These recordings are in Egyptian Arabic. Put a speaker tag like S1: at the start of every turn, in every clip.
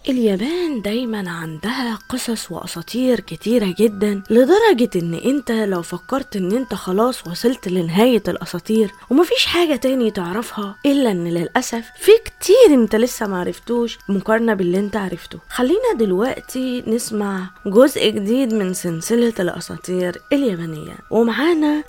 S1: اليابان دايما عندها قصص واساطير كتيرة جدا لدرجة ان انت لو فكرت ان انت خلاص وصلت لنهاية الاساطير ومفيش حاجة تاني تعرفها الا ان للأسف في كتير انت لسه معرفتوش مقارنة باللي انت عرفته خلينا دلوقتي نسمع جزء جديد من سلسلة الاساطير اليابانية ومعانا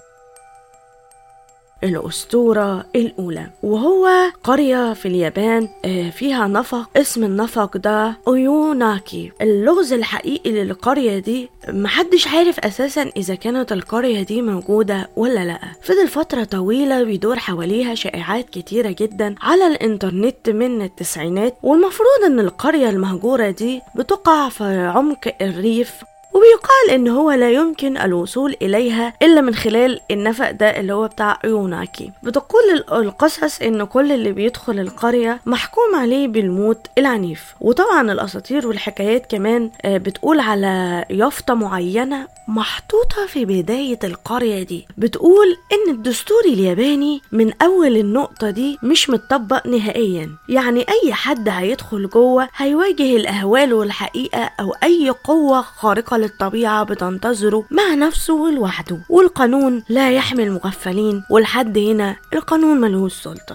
S1: الأسطورة الأولى وهو قرية في اليابان آه، فيها نفق اسم النفق ده أويوناكي اللغز الحقيقي للقرية دي محدش عارف أساسا إذا كانت القرية دي موجودة ولا لأ فضل فترة طويلة بيدور حواليها شائعات كتيرة جدا على الإنترنت من التسعينات والمفروض إن القرية المهجورة دي بتقع في عمق الريف وبيقال ان هو لا يمكن الوصول اليها الا من خلال النفق ده اللي هو بتاع ايوناكي بتقول ال- القصص ان كل اللي بيدخل القرية محكوم عليه بالموت العنيف وطبعا الاساطير والحكايات كمان آه، بتقول على يافطة معينة محطوطة في بداية القرية دي بتقول ان الدستور الياباني من اول النقطة دي مش متطبق نهائيا يعني اي حد هيدخل جوه هيواجه الاهوال والحقيقة او اي قوة خارقة للطبيعة بتنتظره مع نفسه لوحده والقانون لا يحمي المغفلين ولحد هنا القانون ملهوش سلطة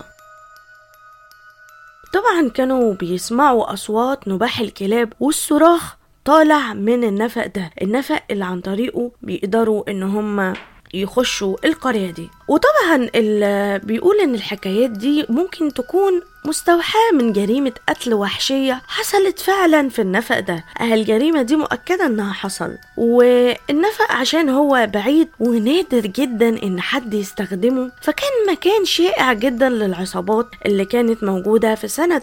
S1: طبعا كانوا بيسمعوا أصوات نباح الكلاب والصراخ طالع من النفق ده النفق اللي عن طريقه بيقدروا ان هم يخشوا القرية دي وطبعا ال- بيقول ان الحكايات دي ممكن تكون مستوحاة من جريمة قتل وحشية حصلت فعلا في النفق ده آه، الجريمة دي مؤكدة انها حصل والنفق عشان هو بعيد ونادر جدا ان حد يستخدمه فكان مكان شائع جدا للعصابات اللي كانت موجودة في سنة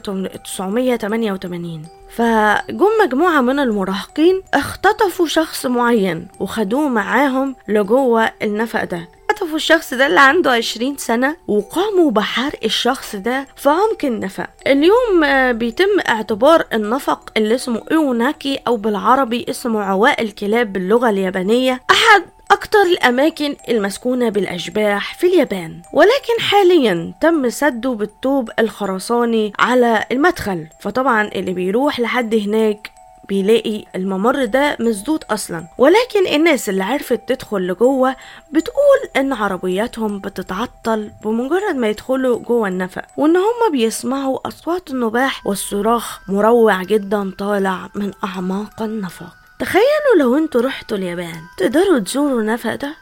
S1: 1988 فجم مجموعة من المراهقين اختطفوا شخص معين وخدوه معاهم لجوه النفق ده خطفوا الشخص ده اللي عنده 20 سنة وقاموا بحرق الشخص ده في عمق النفق اليوم آه، بيتم اعتبار النفق اللي اسمه ايوناكي او بالعربي اسمه عواء الكلاب باللغة اليابانية احد أكتر الأماكن المسكونة بالأشباح في اليابان ولكن حاليا تم سده بالطوب الخرساني على المدخل فطبعا اللي بيروح لحد هناك بيلاقي الممر ده مسدود اصلا ولكن الناس اللي عرفت تدخل لجوه بتقول ان عربياتهم بتتعطل بمجرد ما يدخلوا جوه النفق وان هم بيسمعوا اصوات النباح والصراخ مروع جدا طالع من اعماق النفق تخيلوا لو انتوا رحتوا اليابان تقدروا تزوروا النفق ده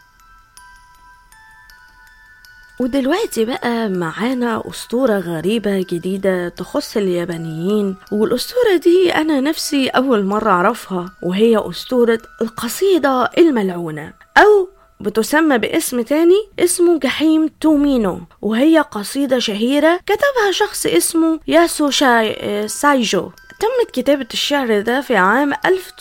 S1: ودلوقتي بقى معانا أسطورة غريبة جديدة تخص اليابانيين والأسطورة دي أنا نفسي أول مرة أعرفها وهي أسطورة القصيدة الملعونة أو بتسمى باسم تاني اسمه جحيم تومينو وهي قصيدة شهيرة كتبها شخص اسمه ياسو شاي سايجو تمت كتابة الشعر ده في عام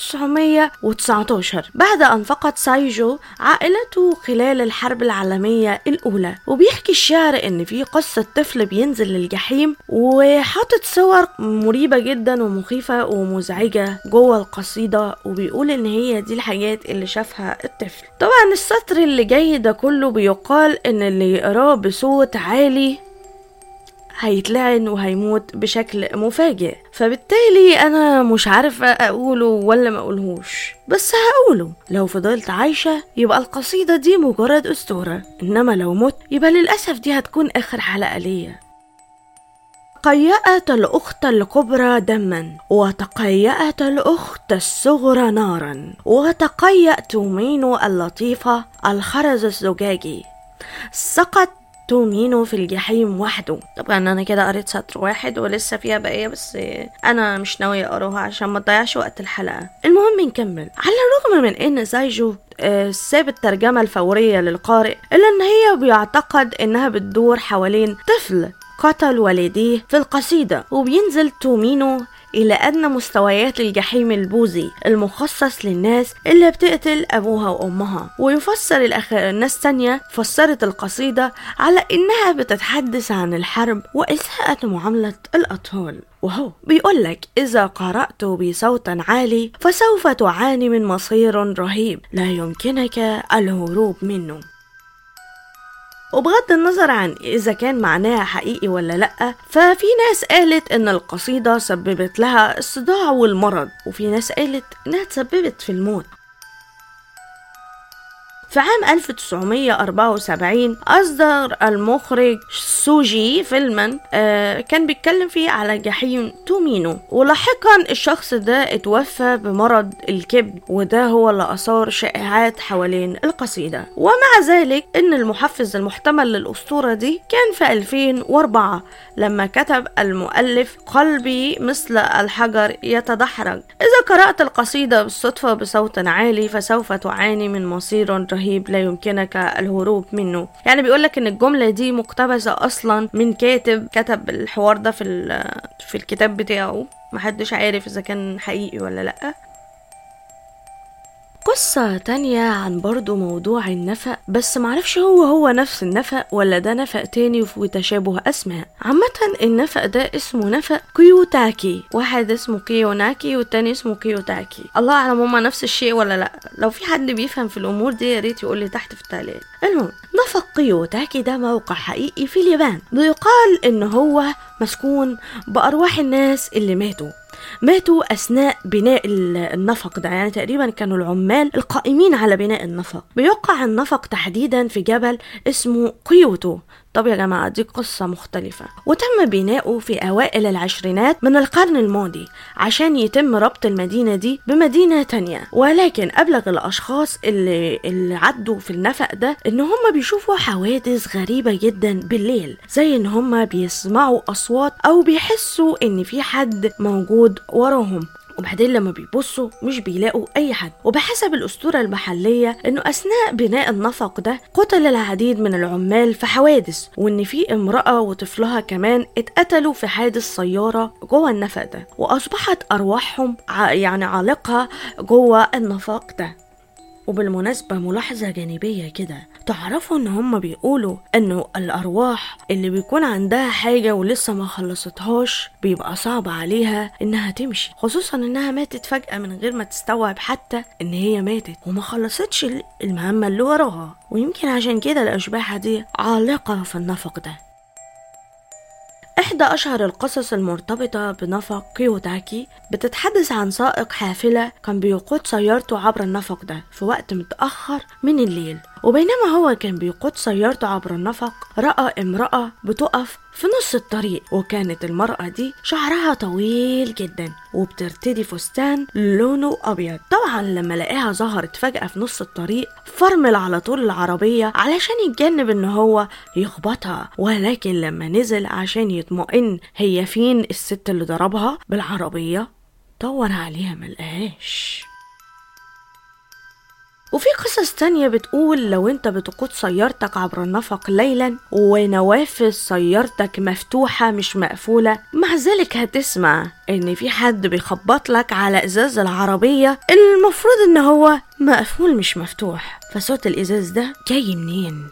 S1: 1919 بعد أن فقد سايجو عائلته خلال الحرب العالمية الأولى وبيحكي الشعر إن في قصة طفل بينزل للجحيم وحاطط صور مريبة جدا ومخيفة ومزعجة جوه القصيدة وبيقول إن هي دي الحاجات اللي شافها الطفل طبعا السطر اللي جاي ده كله بيقال إن اللي يقراه بصوت عالي هيتلعن وهيموت بشكل مفاجئ فبالتالي انا مش عارفه اقوله ولا ما اقولهوش بس هقوله لو فضلت عايشه يبقى القصيده دي مجرد اسطوره انما لو مت يبقى للاسف دي هتكون اخر حلقه ليا قيأت الأخت الكبرى دما وتقيأت الأخت الصغرى نارا وتقيأ تومينو اللطيفة الخرز الزجاجي سقط تومينو في الجحيم وحده طبعا انا كده قريت سطر واحد ولسه فيها بقيه بس انا مش ناويه اقراها عشان ما تضيعش وقت الحلقه المهم نكمل على الرغم من ان زايجو آه، ساب الترجمه الفوريه للقارئ الا ان هي بيعتقد انها بتدور حوالين طفل قتل والديه في القصيده وبينزل تومينو إلى أدنى مستويات الجحيم البوذي المخصص للناس اللي بتقتل أبوها وأمها ويفسر الأخ... الناس تانية فسرت القصيدة على إنها بتتحدث عن الحرب وإساءة معاملة الأطفال وهو بيقولك إذا قرأت بصوت عالي فسوف تعاني من مصير رهيب لا يمكنك الهروب منه وبغض النظر عن إذا كان معناها حقيقي ولا لأ ففي ناس قالت إن القصيدة سببت لها الصداع والمرض وفي ناس قالت إنها تسببت في الموت في عام 1974 أصدر المخرج سوجي فيلما آه كان بيتكلم فيه على جحيم تومينو ولاحقا الشخص ده اتوفى بمرض الكبد وده هو اللي أثار شائعات حوالين القصيدة ومع ذلك إن المحفز المحتمل للأسطورة دي كان في 2004 لما كتب المؤلف قلبي مثل الحجر يتدحرج إذا قرأت القصيدة بالصدفة بصوت عالي فسوف تعاني من مصير رهيب لا يمكنك الهروب منه يعني بيقولك ان الجملة دي مقتبسة اصلا من كاتب كتب الحوار ده في, في الكتاب بتاعه محدش عارف اذا كان حقيقي ولا لأ قصة تانية عن برضو موضوع النفق بس معرفش هو هو نفس النفق ولا ده نفق تاني وتشابه أسماء عامة النفق ده اسمه نفق كيوتاكي واحد اسمه كيوناكي والتاني اسمه كيوتاكي الله أعلم هما نفس الشيء ولا لأ لو في حد بيفهم في الأمور دي يا ريت يقول لي تحت في التعليقات المهم نفق كيوتاكي ده موقع حقيقي في اليابان بيقال إن هو مسكون بأرواح الناس اللي ماتوا ماتوا أثناء بناء النفق ده يعني تقريبا كانوا العمال القائمين على بناء النفق بيقع النفق تحديدا في جبل اسمه كيوتو طب يا جماعة دي قصة مختلفة وتم بناؤه في أوائل العشرينات من القرن الماضي عشان يتم ربط المدينة دي بمدينة تانية ولكن أبلغ الأشخاص اللي, اللي عدوا في النفق ده إن هم بيشوفوا حوادث غريبة جدا بالليل زي إن هم بيسمعوا أصوات أو بيحسوا إن في حد موجود وراهم وبعدين لما بيبصوا مش بيلاقوا أي حد وبحسب الأسطورة المحلية إنه أثناء بناء النفق ده قتل العديد من العمال في حوادث وإن في امرأة وطفلها كمان اتقتلوا في حادث سيارة جوه النفق ده وأصبحت أرواحهم يعني عالقة جوه النفق ده وبالمناسبة ملاحظة جانبية كده تعرفوا ان هما بيقولوا انه الارواح اللي بيكون عندها حاجة ولسه ما خلصتهاش بيبقى صعب عليها انها تمشي خصوصا انها ماتت فجأة من غير ما تستوعب حتى ان هي ماتت وما خلصتش المهمة اللي وراها ويمكن عشان كده الاشباح دي عالقة في النفق ده إحدى أشهر القصص المرتبطة بنفق كيوتاكي بتتحدث عن سائق حافلة كان بيقود سيارته عبر النفق ده في وقت متأخر من الليل وبينما هو كان بيقود سيارته عبر النفق رأى امرأة بتقف في نص الطريق وكانت المرأة دي شعرها طويل جدا وبترتدي فستان لونه أبيض طبعا لما لقاها ظهرت فجأة في نص الطريق فرمل على طول العربية علشان يتجنب ان هو يخبطها ولكن لما نزل عشان يطمئن هي فين الست اللي ضربها بالعربية دور عليها ملقاهاش وفي قصص تانية بتقول لو انت بتقود سيارتك عبر النفق ليلا ونوافذ سيارتك مفتوحة مش مقفولة مع ذلك هتسمع ان في حد بيخبط لك على ازاز العربية المفروض ان هو مقفول مش مفتوح فصوت الازاز ده جاي منين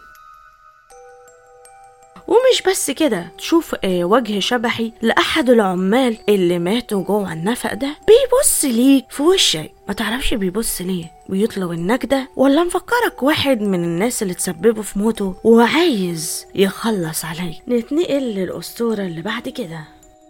S1: ومش بس كده تشوف آه وجه شبحي لأحد العمال اللي ماتوا جوه النفق ده بيبص ليك في وشك ما تعرفش بيبص ليه بيطلب النجدة ولا مفكرك واحد من الناس اللي تسببوا في موته وعايز يخلص عليك نتنقل للأسطورة اللي بعد كده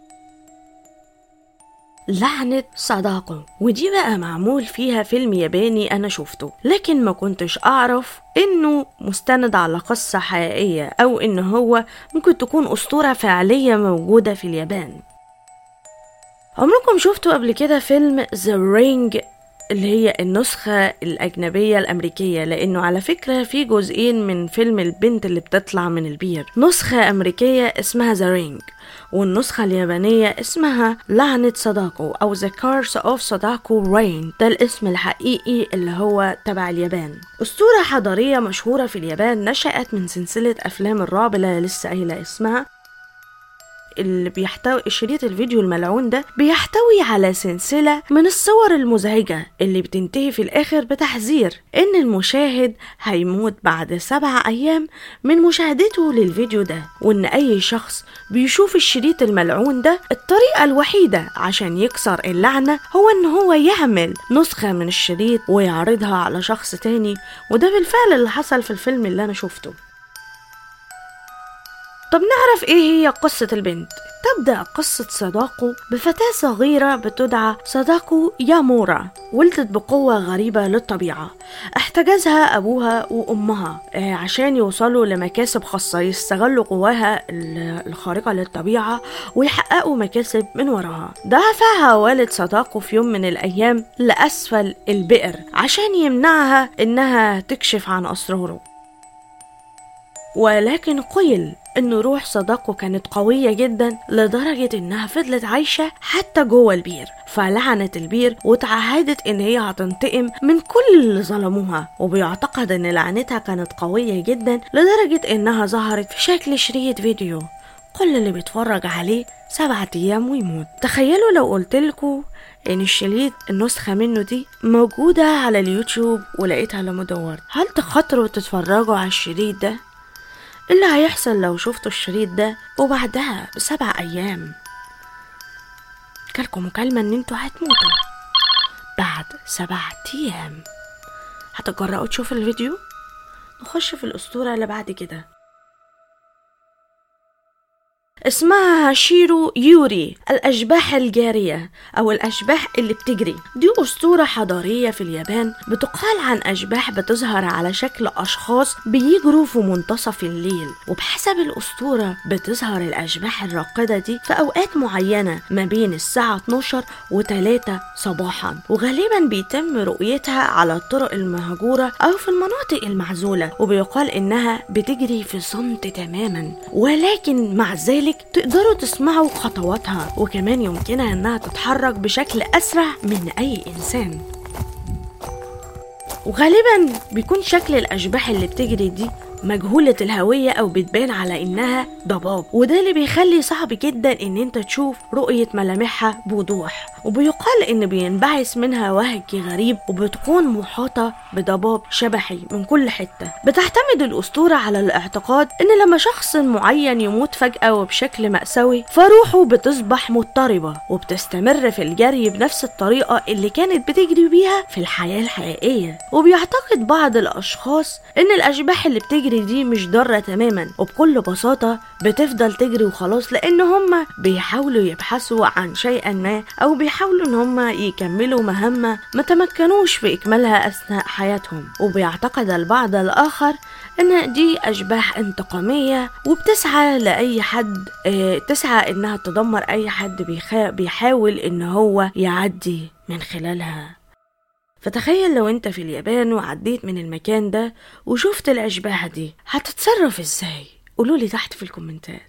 S1: لعنة صداقة ودي بقى معمول فيها فيلم ياباني أنا شفته لكن ما كنتش أعرف إنه مستند على قصة حقيقية أو إن هو ممكن تكون أسطورة فعلية موجودة في اليابان عمركم شفتوا قبل كده فيلم The Ring اللي هي النسخة الأجنبية الأمريكية لأنه على فكرة في جزئين من فيلم البنت اللي بتطلع من البير نسخة أمريكية اسمها ذا رينج والنسخة اليابانية اسمها لعنة صداقو أو The Curse of Sadako Rain ده الاسم الحقيقي اللي هو تبع اليابان أسطورة حضارية مشهورة في اليابان نشأت من سلسلة أفلام الرعب اللي لسه قايلة اسمها اللي بيحتوي شريط الفيديو الملعون ده بيحتوي على سلسلة من الصور المزعجة اللي بتنتهي في الآخر بتحذير إن المشاهد هيموت بعد سبع أيام من مشاهدته للفيديو ده وإن أي شخص بيشوف الشريط الملعون ده الطريقة الوحيدة عشان يكسر اللعنة هو إن هو يعمل نسخة من الشريط ويعرضها على شخص تاني وده بالفعل اللي حصل في الفيلم اللي أنا شفته طب نعرف ايه هي قصة البنت تبدأ قصة صداقو بفتاة صغيرة بتدعى صداقو يامورا ولدت بقوة غريبة للطبيعة احتجزها أبوها وأمها آه، عشان يوصلوا لمكاسب خاصة يستغلوا قواها ال- الخارقة للطبيعة ويحققوا مكاسب من وراها دفعها والد صداقو في يوم من الأيام لأسفل البئر عشان يمنعها إنها تكشف عن أسراره ولكن قيل ان روح صداقه كانت قوية جدا لدرجة انها فضلت عايشة حتى جوه البير فلعنت البير وتعهدت ان هي هتنتقم من كل اللي ظلموها وبيعتقد ان لعنتها كانت قوية جدا لدرجة انها ظهرت في شكل شريط فيديو كل اللي بيتفرج عليه سبعة ايام ويموت تخيلوا لو قلتلكوا ان الشريط النسخة منه دي موجودة على اليوتيوب ولقيتها لما دورت هل تخاطروا تتفرجوا على الشريط ده إيه اللي هيحصل لو شفتوا الشريط ده وبعدها بسبع أيام جالكم مكالمة إن انتوا هتموتوا بعد سبع أيام هتجرأوا تشوفوا الفيديو نخش في الأسطورة اللي بعد كده اسمها هاشيرو يوري الأشباح الجارية أو الأشباح اللي بتجري دي أسطورة حضارية في اليابان بتقال عن أشباح بتظهر على شكل أشخاص بيجروا في منتصف الليل وبحسب الأسطورة بتظهر الأشباح الراقدة دي في أوقات معينة ما بين الساعة 12 و 3 صباحا وغالبا بيتم رؤيتها على الطرق المهجورة أو في المناطق المعزولة وبيقال إنها بتجري في صمت تماما ولكن مع ذلك تقدروا تسمعوا خطواتها وكمان يمكنها إنها تتحرك بشكل أسرع من أي إنسان وغالبا بيكون شكل الأشباح اللي بتجري دي مجهولة الهوية أو بتبان على إنها ضباب وده اللي بيخلي صعب جدا إن أنت تشوف رؤية ملامحها بوضوح وبيقال إن بينبعث منها وهج غريب وبتكون محاطة بضباب شبحي من كل حتة بتعتمد الأسطورة على الاعتقاد إن لما شخص معين يموت فجأة وبشكل مأساوي فروحه بتصبح مضطربة وبتستمر في الجري بنفس الطريقة اللي كانت بتجري بيها في الحياة الحقيقية وبيعتقد بعض الأشخاص إن الأشباح اللي بتجري دي مش ضارة تماما وبكل بساطة بتفضل تجري وخلاص لأن هم بيحاولوا يبحثوا عن شيء ما أو بيحاولوا إن هم يكملوا مهمة ما تمكنوش في إكمالها أثناء حياتهم وبيعتقد البعض الآخر إن دي أشباح انتقامية وبتسعى لأي حد اه تسعى إنها تدمر أي حد بيخا بيحاول إن هو يعدي من خلالها فتخيل لو انت في اليابان وعديت من المكان ده وشفت الأشباح دي هتتصرف ازاي قولولي تحت في الكومنتات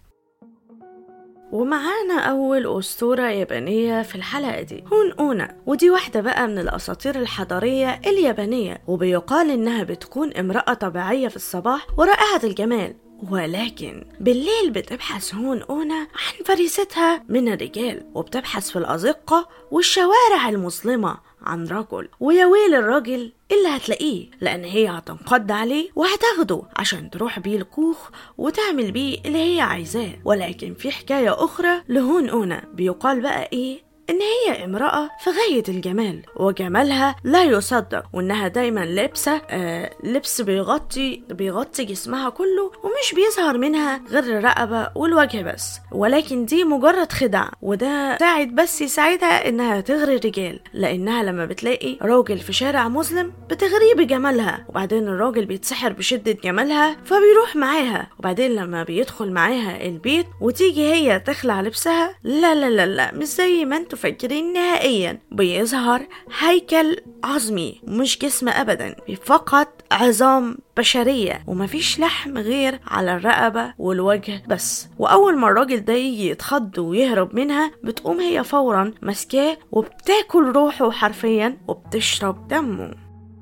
S1: ومعانا أول أسطورة يابانية في الحلقة دي هون أونا ودي واحدة بقى من الأساطير الحضارية اليابانية وبيقال إنها بتكون امرأة طبيعية في الصباح ورائعة الجمال ولكن بالليل بتبحث هون أونا عن فريستها من الرجال وبتبحث في الأزقة والشوارع المظلمة عن رجل ويا ويل الراجل اللي هتلاقيه لأن هي هتنقض عليه وهتاخده عشان تروح بيه الكوخ وتعمل بيه اللي هي عايزاه ولكن في حكاية أخرى لهون أونا بيقال بقى إيه إن هي امرأة في غاية الجمال وجمالها لا يصدق وإنها دايما لابسة آه لبس بيغطي بيغطي جسمها كله ومش بيظهر منها غير الرقبة والوجه بس ولكن دي مجرد خدع وده ساعد بس يساعدها إنها تغري الرجال لأنها لما بتلاقي راجل في شارع مسلم بتغريه بجمالها وبعدين الراجل بيتسحر بشدة جمالها فبيروح معاها وبعدين لما بيدخل معاها البيت وتيجي هي تخلع لبسها لا لا لا لا مش زي ما انتوا فاكرين نهائيا بيظهر هيكل عظمي مش جسم ابدا فقط عظام بشرية ومفيش لحم غير على الرقبة والوجه بس وأول ما الراجل ده يجي يتخض ويهرب منها بتقوم هي فورا ماسكاه وبتاكل روحه حرفيا وبتشرب دمه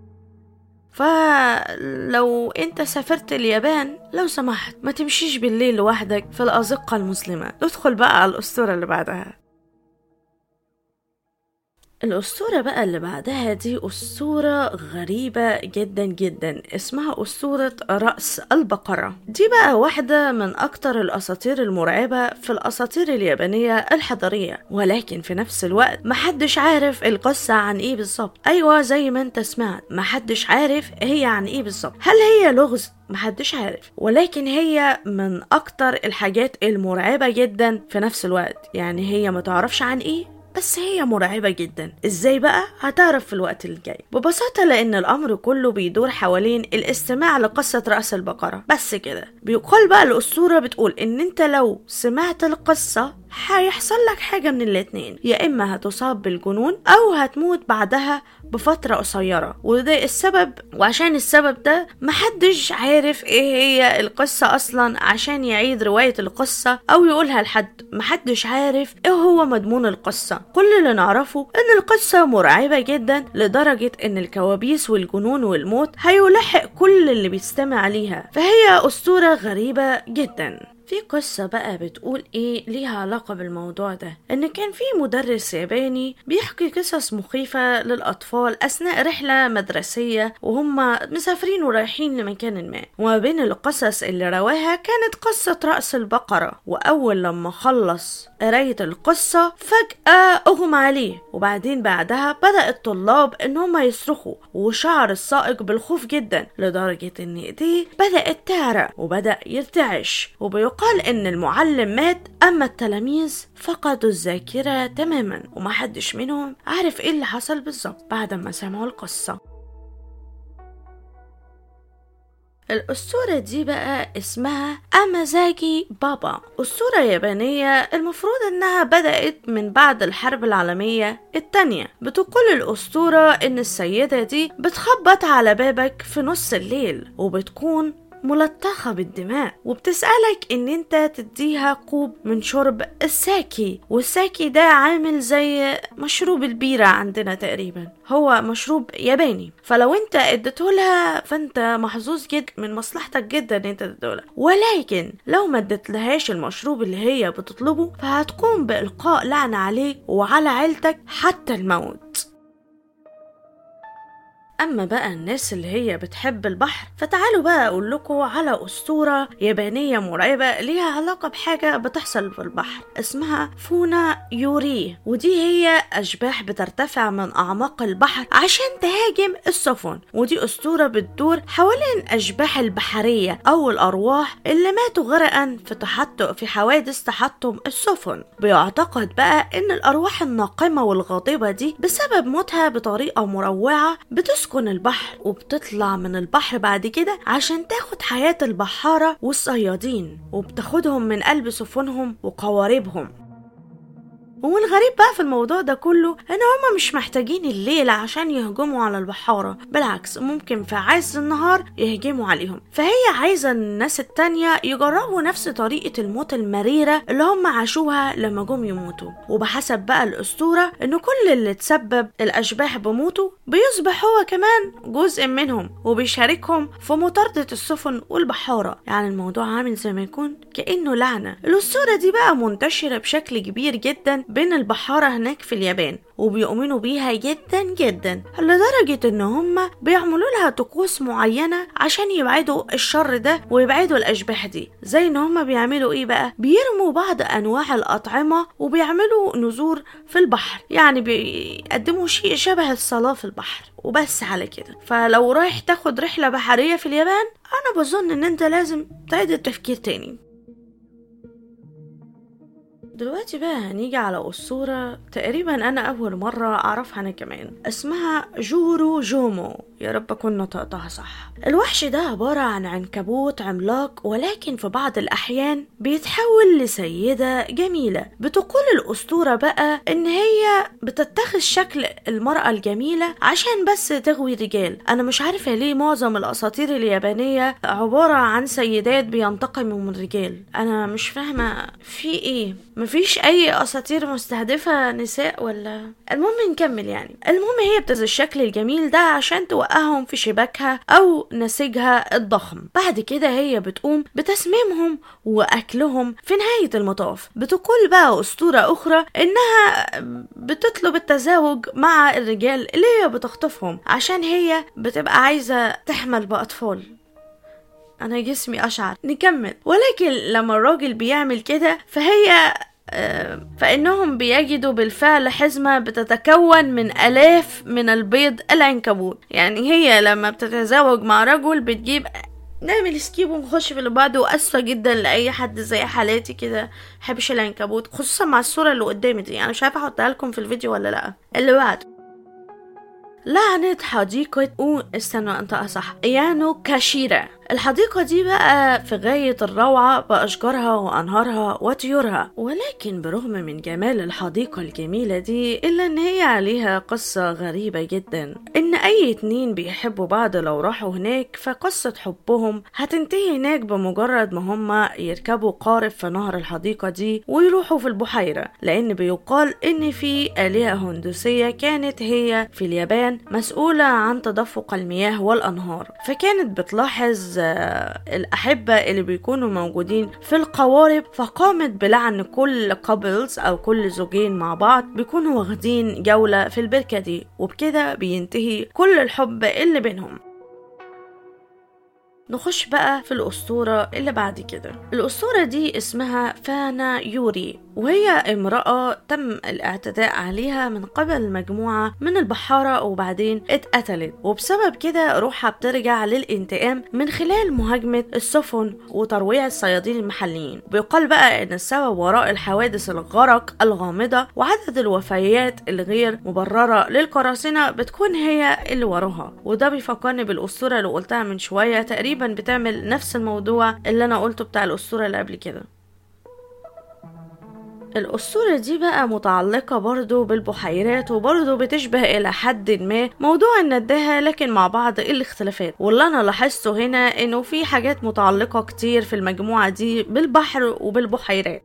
S1: فلو انت سافرت اليابان لو سمحت ما تمشيش بالليل لوحدك في الأزقة المسلمة ندخل بقى على الأسطورة اللي بعدها الأسطورة بقى اللي بعدها دي أسطورة غريبة جدا جدا اسمها أسطورة رأس البقرة دي بقى واحدة من أكتر الأساطير المرعبة في الأساطير اليابانية الحضارية ولكن في نفس الوقت محدش عارف القصة عن إيه بالظبط أيوة زي ما أنت سمعت محدش عارف هي عن إيه بالظبط هل هي لغز محدش عارف ولكن هي من أكتر الحاجات المرعبة جدا في نفس الوقت يعني هي ما تعرفش عن إيه بس هي مرعبة جدا ازاي بقى هتعرف في الوقت الجاي ببساطة لان الامر كله بيدور حوالين الاستماع لقصة رأس البقرة بس كده بيقال بقى الاسطورة بتقول ان انت لو سمعت القصة هيحصل لك حاجة من الاتنين يا إما هتصاب بالجنون أو هتموت بعدها بفترة قصيرة وده السبب وعشان السبب ده محدش عارف ايه هي القصة أصلا عشان يعيد رواية القصة أو يقولها لحد محدش عارف ايه هو مضمون القصة كل اللي نعرفه إن القصة مرعبة جدا لدرجة إن الكوابيس والجنون والموت هيلحق كل اللي بيستمع ليها فهي أسطورة غريبة جدا في قصة بقى بتقول ايه ليها علاقة بالموضوع ده ان كان في مدرس ياباني بيحكي قصص مخيفة للأطفال أثناء رحلة مدرسية وهم مسافرين ورايحين لمكان ما وما بين القصص اللي رواها كانت قصة رأس البقرة وأول لما خلص قراية القصة فجأة أغمى عليه وبعدين بعدها بدأ الطلاب إن هما يصرخوا وشعر السائق بالخوف جدا لدرجة إن إيديه بدأت تعرق وبدأ يرتعش وبيقال إن المعلم مات أما التلاميذ فقدوا الذاكرة تماما ومحدش منهم عارف إيه اللي حصل بالظبط بعد ما سمعوا القصة الأسطورة دي بقى اسمها أمازاجي بابا أسطورة يابانية المفروض إنها بدأت من بعد الحرب العالمية التانية بتقول الأسطورة إن السيدة دي بتخبط على بابك في نص الليل وبتكون ملطخة بالدماء وبتسألك ان انت تديها كوب من شرب الساكي والساكي ده عامل زي مشروب البيرة عندنا تقريبا هو مشروب ياباني فلو انت اديتهولها فانت محظوظ جدا من مصلحتك جدا ان انت تديتهولها ولكن لو ما اديتلهاش المشروب اللي هي بتطلبه فهتقوم بإلقاء لعنة عليك وعلى عيلتك حتى الموت اما بقى الناس اللي هي بتحب البحر فتعالوا بقى اقول لكم على اسطوره يابانيه مرعبه ليها علاقه بحاجه بتحصل في البحر اسمها فونا يوري ودي هي اشباح بترتفع من اعماق البحر عشان تهاجم السفن ودي اسطوره بتدور حوالين اشباح البحريه او الارواح اللي ماتوا غرقا في تحطم في حوادث تحطم السفن بيعتقد بقى ان الارواح الناقمه والغاضبه دي بسبب موتها بطريقه مروعه بتسكن بتسكن البحر وبتطلع من البحر بعد كده عشان تاخد حياة البحارة والصيادين وبتاخدهم من قلب سفنهم وقواربهم والغريب بقى في الموضوع ده كله ان هما مش محتاجين الليل عشان يهجموا على البحارة بالعكس ممكن في عز النهار يهجموا عليهم فهي عايزة الناس التانية يجربوا نفس طريقة الموت المريرة اللي هم عاشوها لما جم يموتوا وبحسب بقى الأسطورة ان كل اللي تسبب الأشباح بموته بيصبح هو كمان جزء منهم وبيشاركهم في مطاردة السفن والبحارة يعني الموضوع عامل زي ما يكون كأنه لعنة الأسطورة دي بقى منتشرة بشكل كبير جدا بين البحارة هناك في اليابان وبيؤمنوا بيها جدا جدا لدرجة ان هم بيعملوا لها طقوس معينة عشان يبعدوا الشر ده ويبعدوا الاشباح دي زي ان هم بيعملوا ايه بقى بيرموا بعض انواع الاطعمة وبيعملوا نزور في البحر يعني بيقدموا شيء شبه الصلاة في البحر وبس على كده فلو رايح تاخد رحلة بحرية في اليابان انا بظن ان انت لازم تعيد التفكير تاني دلوقتي بقى هنيجي على أسطورة تقريبا أنا أول مرة أعرفها أنا كمان اسمها جورو جومو يا رب أكون نطقتها صح الوحش ده عبارة عن عنكبوت عملاق ولكن في بعض الأحيان بيتحول لسيدة جميلة بتقول الأسطورة بقى إن هي بتتخذ شكل المرأة الجميلة عشان بس تغوي رجال أنا مش عارفة ليه معظم الأساطير اليابانية عبارة عن سيدات بينتقموا من رجال أنا مش فاهمة في إيه مفيش اي اساطير مستهدفه نساء ولا المهم نكمل يعني المهم هي بتز الشكل الجميل ده عشان توقع بتوقعهم في شباكها أو نسيجها الضخم بعد كده هي بتقوم بتسميمهم وأكلهم في نهاية المطاف بتقول بقى أسطورة أخرى إنها بتطلب التزاوج مع الرجال اللي هي بتخطفهم عشان هي بتبقى عايزة تحمل بأطفال أنا جسمي أشعر نكمل ولكن لما الراجل بيعمل كده فهي آه، فإنهم بيجدوا بالفعل حزمة بتتكون من آلاف من البيض العنكبوت يعني هي لما بتتزوج مع رجل بتجيب نعمل سكيب ونخش في اللي بعده واسفه جدا لاي حد زي حالاتي كده محبش العنكبوت خصوصا مع الصوره اللي قدامي دي يعني مش عارفه احطها لكم في الفيديو ولا لا اللي بعده لعنة حديقة أو استنوا أنت أصح يانو كاشيرا الحديقة دي بقى في غاية الروعة بأشجارها وأنهارها وطيورها ولكن برغم من جمال الحديقة الجميلة دي إلا إن هي عليها قصة غريبة جدا إن أي اتنين بيحبوا بعض لو راحوا هناك فقصة حبهم هتنتهي هناك بمجرد ما هما يركبوا قارب في نهر الحديقة دي ويروحوا في البحيرة لأن بيقال إن في آلهة هندوسية كانت هي في اليابان مسؤولة عن تدفق المياه والأنهار فكانت بتلاحظ الأحبة اللي بيكونوا موجودين في القوارب فقامت بلعن كل كابلز أو كل زوجين مع بعض بيكونوا واخدين جولة في البركة دي وبكده بينتهي كل الحب اللي بينهم نخش بقى في الأسطورة اللي بعد كده الأسطورة دي اسمها فانا يوري وهي امرأة تم الاعتداء عليها من قبل مجموعة من البحارة وبعدين اتقتلت وبسبب كده روحها بترجع للانتقام من خلال مهاجمة السفن وترويع الصيادين المحليين بيقال بقى ان السبب وراء الحوادث الغرق الغامضة وعدد الوفيات الغير مبررة للقراصنة بتكون هي اللي وراها وده بيفكرني بالأسطورة اللي قلتها من شوية تقريبا بتعمل نفس الموضوع اللي انا قلته بتاع الأسطورة اللي قبل كده الأسطورة دي بقى متعلقة برضو بالبحيرات وبرضو بتشبه إلى حد ما موضوع النداهة لكن مع بعض الاختلافات واللي أنا لاحظته هنا إنه في حاجات متعلقة كتير في المجموعة دي بالبحر وبالبحيرات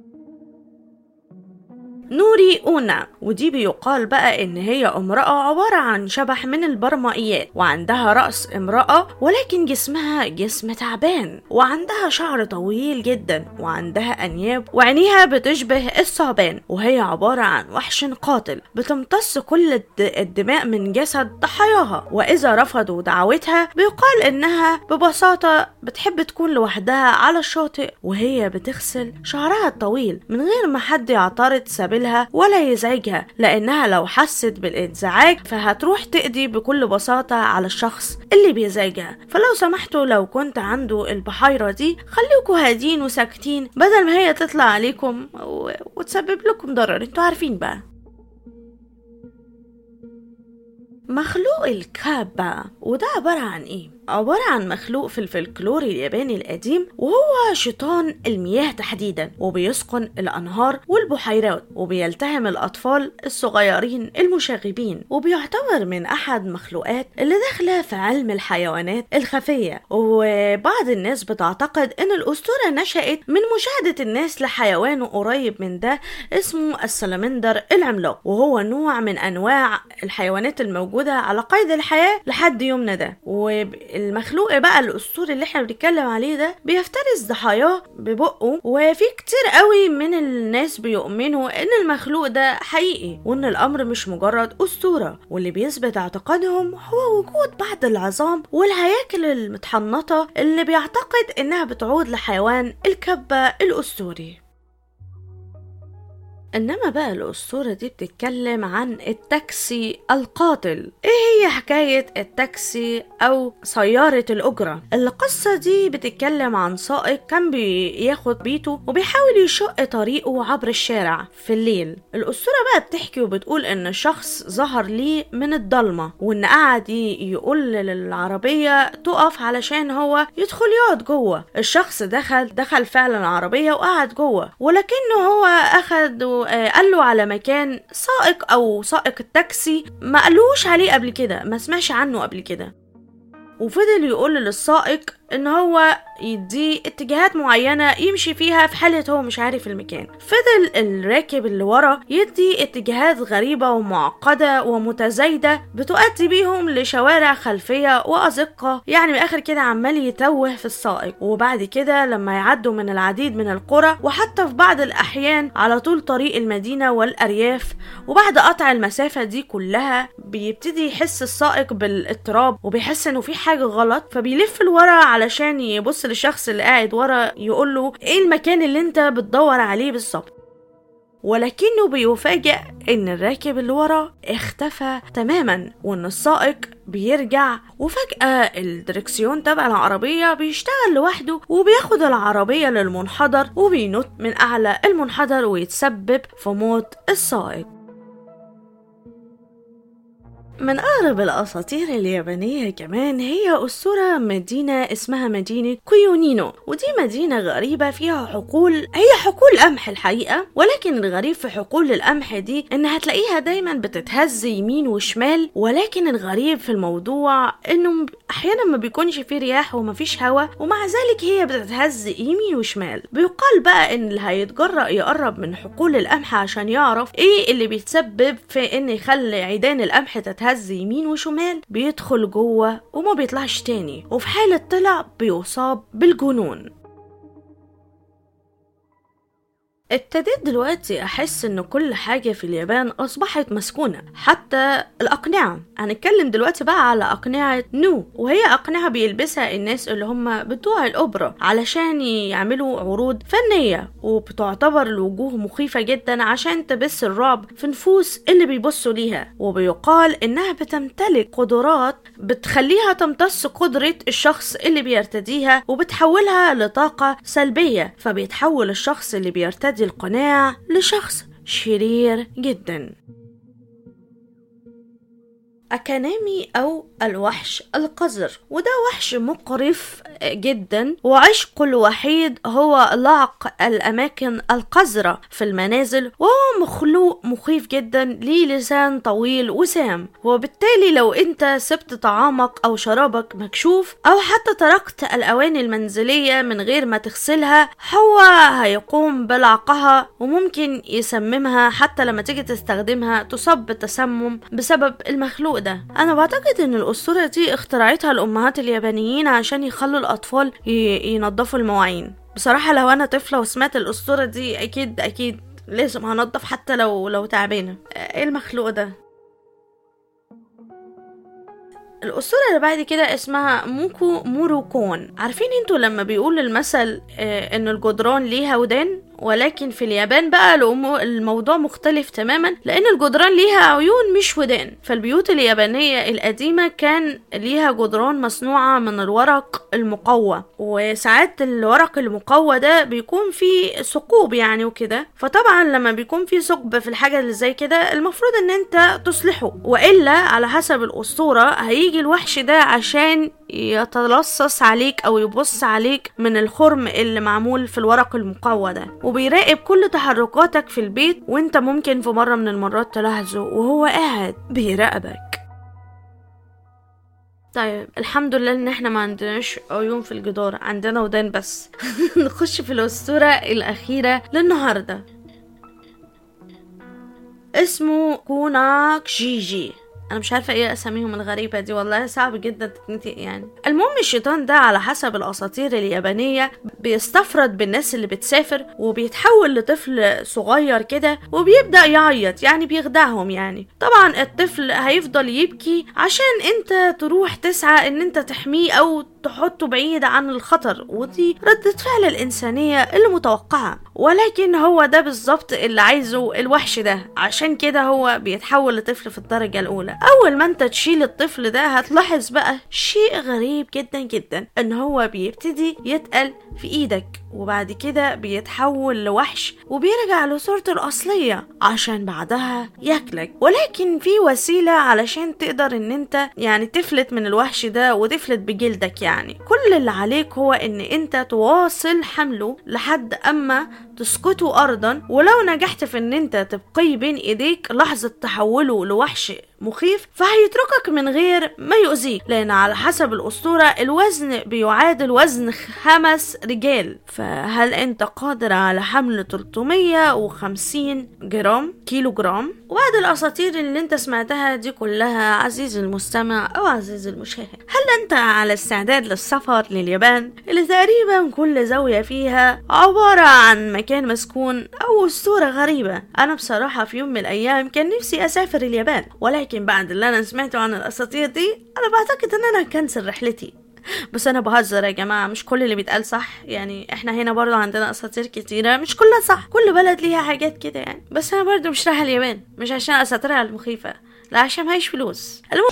S1: نوري أونا ودي بيقال بقى إن هي امرأة عبارة عن شبح من البرمائيات وعندها رأس امرأة ولكن جسمها جسم تعبان وعندها شعر طويل جدا وعندها أنياب وعينيها بتشبه الثعبان وهي عبارة عن وحش قاتل بتمتص كل الدماء من جسد ضحاياها وإذا رفضوا دعوتها بيقال إنها ببساطة بتحب تكون لوحدها على الشاطئ وهي بتغسل شعرها الطويل من غير ما حد يعترض سبيل يقابلها ولا يزعجها لأنها لو حست بالانزعاج فهتروح تقضي بكل بساطة على الشخص اللي بيزعجها فلو سمحتوا لو كنت عنده البحيرة دي خليكوا هادين وساكتين بدل ما هي تطلع عليكم وتسبب لكم ضرر انتوا عارفين بقى مخلوق الكابا وده عبارة عن ايه؟ عبارة عن مخلوق في الفلكلور الياباني القديم وهو شيطان المياه تحديدا وبيسكن الأنهار والبحيرات وبيلتهم الأطفال الصغيرين المشاغبين وبيعتبر من أحد مخلوقات اللي داخلة في علم الحيوانات الخفية وبعض الناس بتعتقد إن الأسطورة نشأت من مشاهدة الناس لحيوان قريب من ده اسمه السلمندر العملاق وهو نوع من أنواع الحيوانات الموجودة على قيد الحياة لحد يومنا ده وب المخلوق بقى الاسطوري اللي احنا بنتكلم عليه ده بيفترس ضحاياه ببقه وفي كتير قوي من الناس بيؤمنوا ان المخلوق ده حقيقي وان الامر مش مجرد اسطوره واللي بيثبت اعتقادهم هو وجود بعض العظام والهياكل المتحنطه اللي بيعتقد انها بتعود لحيوان الكبه الاسطوري انما بقى الاسطوره دي بتتكلم عن التاكسي القاتل ايه هي حكايه التاكسي او سياره الاجره القصه دي بتتكلم عن سائق كان بياخد بيته وبيحاول يشق طريقه عبر الشارع في الليل الاسطوره بقى بتحكي وبتقول ان شخص ظهر ليه من الضلمه وان قعد يقول للعربيه تقف علشان هو يدخل يقعد جوه الشخص دخل دخل فعلا العربيه وقعد جوه ولكنه هو اخد قال له على مكان سائق او سائق التاكسي ما قالوش عليه قبل كده ما سمعش عنه قبل كده وفضل يقول للسائق ان هو يديه اتجاهات معينة يمشي فيها في حالة هو مش عارف المكان فضل الراكب اللي ورا يدي اتجاهات غريبة ومعقدة ومتزايدة بتؤدي بيهم لشوارع خلفية وأزقة يعني من الآخر كده عمال يتوه في السائق وبعد كده لما يعدوا من العديد من القرى وحتى في بعض الأحيان على طول طريق المدينة والأرياف وبعد قطع المسافة دي كلها بيبتدي يحس السائق بالاضطراب وبيحس انه في حاجة غلط فبيلف لورا علشان يبص للشخص اللي قاعد ورا يقول له ايه المكان اللي انت بتدور عليه بالظبط ولكنه بيفاجئ ان الراكب اللي ورا اختفى تماما وان السائق بيرجع وفجأة الدركسيون تبع العربية بيشتغل لوحده وبياخد العربية للمنحدر وبينط من أعلى المنحدر ويتسبب في موت السائق من أقرب الأساطير اليابانية كمان هي أسطورة مدينة اسمها مدينة كويونينو ودي مدينة غريبة فيها حقول هي حقول قمح الحقيقة ولكن الغريب في حقول القمح دي إن هتلاقيها دايما بتتهز يمين وشمال ولكن الغريب في الموضوع إنه أحيانا ما بيكونش فيه رياح ومفيش هوا ومع ذلك هي بتتهز يمين وشمال بيقال بقى إن اللي هيتجرأ يقرب من حقول القمح عشان يعرف إيه اللي بيتسبب في إن يخلي عيدان القمح تتهز بيتهز يمين وشمال بيدخل جوه وما بيطلعش تاني وفي حالة طلع بيصاب بالجنون ابتديت دلوقتي احس ان كل حاجة في اليابان اصبحت مسكونة حتى الاقنعة هنتكلم دلوقتي بقى على اقنعة نو وهي اقنعة بيلبسها الناس اللي هم بتوع الاوبرا علشان يعملوا عروض فنية وبتعتبر الوجوه مخيفة جدا عشان تبث الرعب في نفوس اللي بيبصوا ليها وبيقال انها بتمتلك قدرات بتخليها تمتص قدرة الشخص اللي بيرتديها وبتحولها لطاقة سلبية فبيتحول الشخص اللي بيرتدي القناع لشخص شرير جدا أكانامي أو الوحش القذر وده وحش مقرف جدا وعشقه الوحيد هو لعق الأماكن القذرة في المنازل وهو مخلوق مخيف جدا ليه لسان طويل وسام وبالتالي لو انت سبت طعامك أو شرابك مكشوف أو حتى تركت الأواني المنزلية من غير ما تغسلها هو هيقوم بلعقها وممكن يسممها حتى لما تيجي تستخدمها تصاب بالتسمم بسبب المخلوق ده انا بعتقد ان الاسطوره دي اخترعتها الامهات اليابانيين عشان يخلوا الاطفال ينظفوا المواعين بصراحه لو انا طفله وسمعت الاسطوره دي اكيد اكيد لازم هنضف حتى لو لو تعبانه ايه المخلوق ده الأسطورة اللي بعد كده اسمها موكو موروكون عارفين انتوا لما بيقول المثل اه ان الجدران ليها ودان ولكن في اليابان بقى الموضوع مختلف تماما لان الجدران ليها عيون مش ودان فالبيوت اليابانية القديمة كان ليها جدران مصنوعة من الورق المقوى وساعات الورق المقوى ده بيكون فيه ثقوب يعني وكده فطبعا لما بيكون فيه ثقب في الحاجة اللي زي كده المفروض ان انت تصلحه والا على حسب الاسطورة هيجي الوحش ده عشان يتلصص عليك او يبص عليك من الخرم اللي معمول في الورق المقوى ده وبيراقب كل تحركاتك في البيت وانت ممكن في مرة من المرات تلاحظه وهو قاعد بيراقبك طيب الحمد لله ان احنا ما عندناش عيون في الجدار عندنا ودان بس نخش في الاسطورة الاخيرة للنهاردة اسمه كوناك جيجي انا مش عارفه ايه اساميهم الغريبه دي والله صعب جدا تتنطق يعني المهم الشيطان ده على حسب الاساطير اليابانيه بيستفرد بالناس اللي بتسافر وبيتحول لطفل صغير كده وبيبدا يعيط يعني بيخدعهم يعني طبعا الطفل هيفضل يبكي عشان انت تروح تسعى ان انت تحميه او تحطه بعيد عن الخطر ودي ردة فعل الإنسانية اللي متوقعة ولكن هو ده بالظبط اللي عايزه الوحش ده عشان كده هو بيتحول لطفل في الدرجة الأولى أول ما أنت تشيل الطفل ده هتلاحظ بقى شيء غريب جدا جدا إن هو بيبتدي يتقل في إيدك وبعد كده بيتحول لوحش وبيرجع لصورته الأصلية عشان بعدها ياكلك ولكن في وسيلة علشان تقدر ان انت يعني تفلت من الوحش ده وتفلت بجلدك يعني كل اللي عليك هو ان انت تواصل حمله لحد اما تسقطه ارضا ولو نجحت في ان انت تبقيه بين ايديك لحظة تحوله لوحش مخيف فهيتركك من غير ما يؤذيك لان على حسب الاسطورة الوزن بيعادل وزن خمس رجال فهل انت قادر على حمل 350 جرام كيلو جرام وبعد الاساطير اللي انت سمعتها دي كلها عزيزي المستمع او عزيزي المشاهد هل انت على استعداد للسفر لليابان اللي تقريبا كل زاوية فيها عبارة عن مكان مسكون او اسطورة غريبة انا بصراحة في يوم من الايام كان نفسي اسافر اليابان ولكن بعد اللي انا سمعته عن الاساطير دي انا بعتقد ان انا هكنسل رحلتي بس انا بهزر يا جماعه مش كل اللي بيتقال صح يعني احنا هنا برضو عندنا اساطير كتيره مش كلها صح كل بلد ليها حاجات كده يعني بس انا برضو مش رايحه اليابان مش عشان اساطيرها المخيفه لا عشان معيش فلوس المهم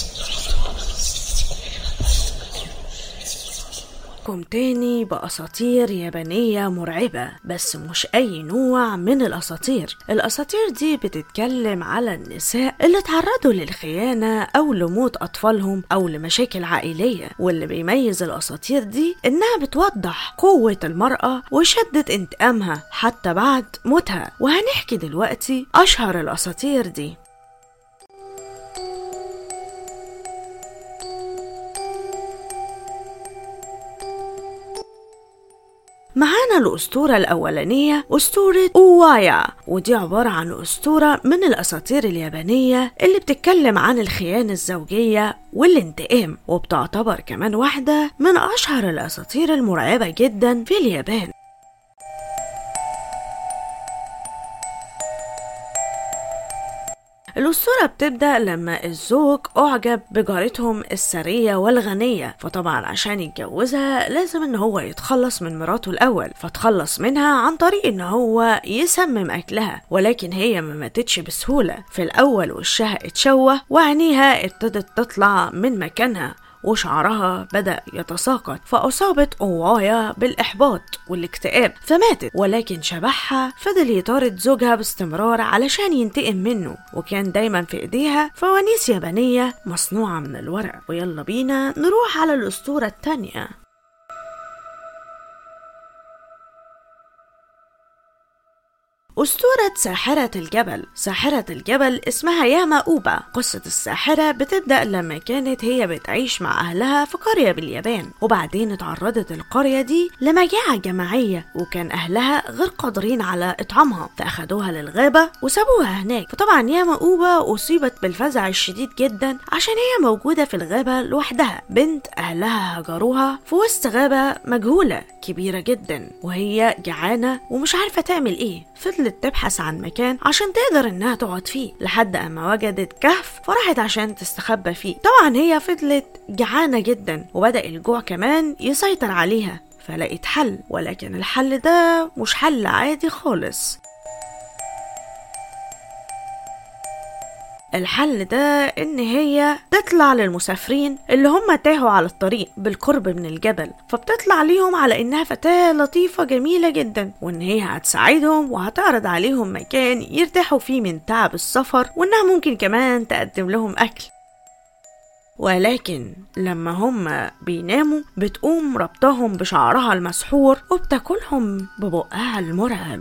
S1: معاكم تاني بأساطير يابانية مرعبة بس مش أي نوع من الأساطير الأساطير دي بتتكلم على النساء اللي تعرضوا للخيانة أو لموت أطفالهم أو لمشاكل عائلية واللي بيميز الأساطير دي إنها بتوضح قوة المرأة وشدة انتقامها حتى بعد موتها وهنحكي دلوقتي أشهر الأساطير دي معانا الأسطورة الأولانية أسطورة أوايا ودي عبارة عن أسطورة من الأساطير اليابانية اللي بتتكلم عن الخيانة الزوجية والانتقام وبتعتبر كمان واحدة من أشهر الأساطير المرعبة جدا في اليابان الأسطورة بتبدأ لما الزوج أعجب بجارتهم السرية والغنية فطبعا عشان يتجوزها لازم إن هو يتخلص من مراته الأول فتخلص منها عن طريق إن هو يسمم أكلها ولكن هي ما ماتتش بسهولة في الأول وشها اتشوه وعينيها ابتدت تطلع من مكانها وشعرها بدأ يتساقط فأصابت أوايا بالإحباط والاكتئاب فماتت ولكن شبحها فضل يطارد زوجها باستمرار علشان ينتقم منه وكان دايما في إيديها فوانيس يابانية مصنوعة من الورق ويلا بينا نروح على الأسطورة التانية أسطورة ساحرة الجبل ساحرة الجبل اسمها ياما أوبا قصة الساحرة بتبدأ لما كانت هي بتعيش مع أهلها في قرية باليابان وبعدين اتعرضت القرية دي لمجاعة جماعية وكان أهلها غير قادرين على إطعامها فأخدوها للغابة وسابوها هناك فطبعا ياما أوبا أصيبت بالفزع الشديد جدا عشان هي موجودة في الغابة لوحدها بنت أهلها هجروها في وسط غابة مجهولة كبيرة جدا وهي جعانة ومش عارفة تعمل إيه فضلت تبحث عن مكان عشان تقدر انها تقعد فيه لحد اما وجدت كهف فراحت عشان تستخبى فيه طبعا هي فضلت جعانة جدا وبدأ الجوع كمان يسيطر عليها فلقيت حل ولكن الحل ده مش حل عادي خالص الحل ده ان هي تطلع للمسافرين اللي هم تاهوا على الطريق بالقرب من الجبل فبتطلع ليهم على انها فتاة لطيفة جميلة جدا وان هي هتساعدهم وهتعرض عليهم مكان يرتاحوا فيه من تعب السفر وانها ممكن كمان تقدم لهم اكل ولكن لما هم بيناموا بتقوم ربطهم بشعرها المسحور وبتاكلهم ببقها المرعب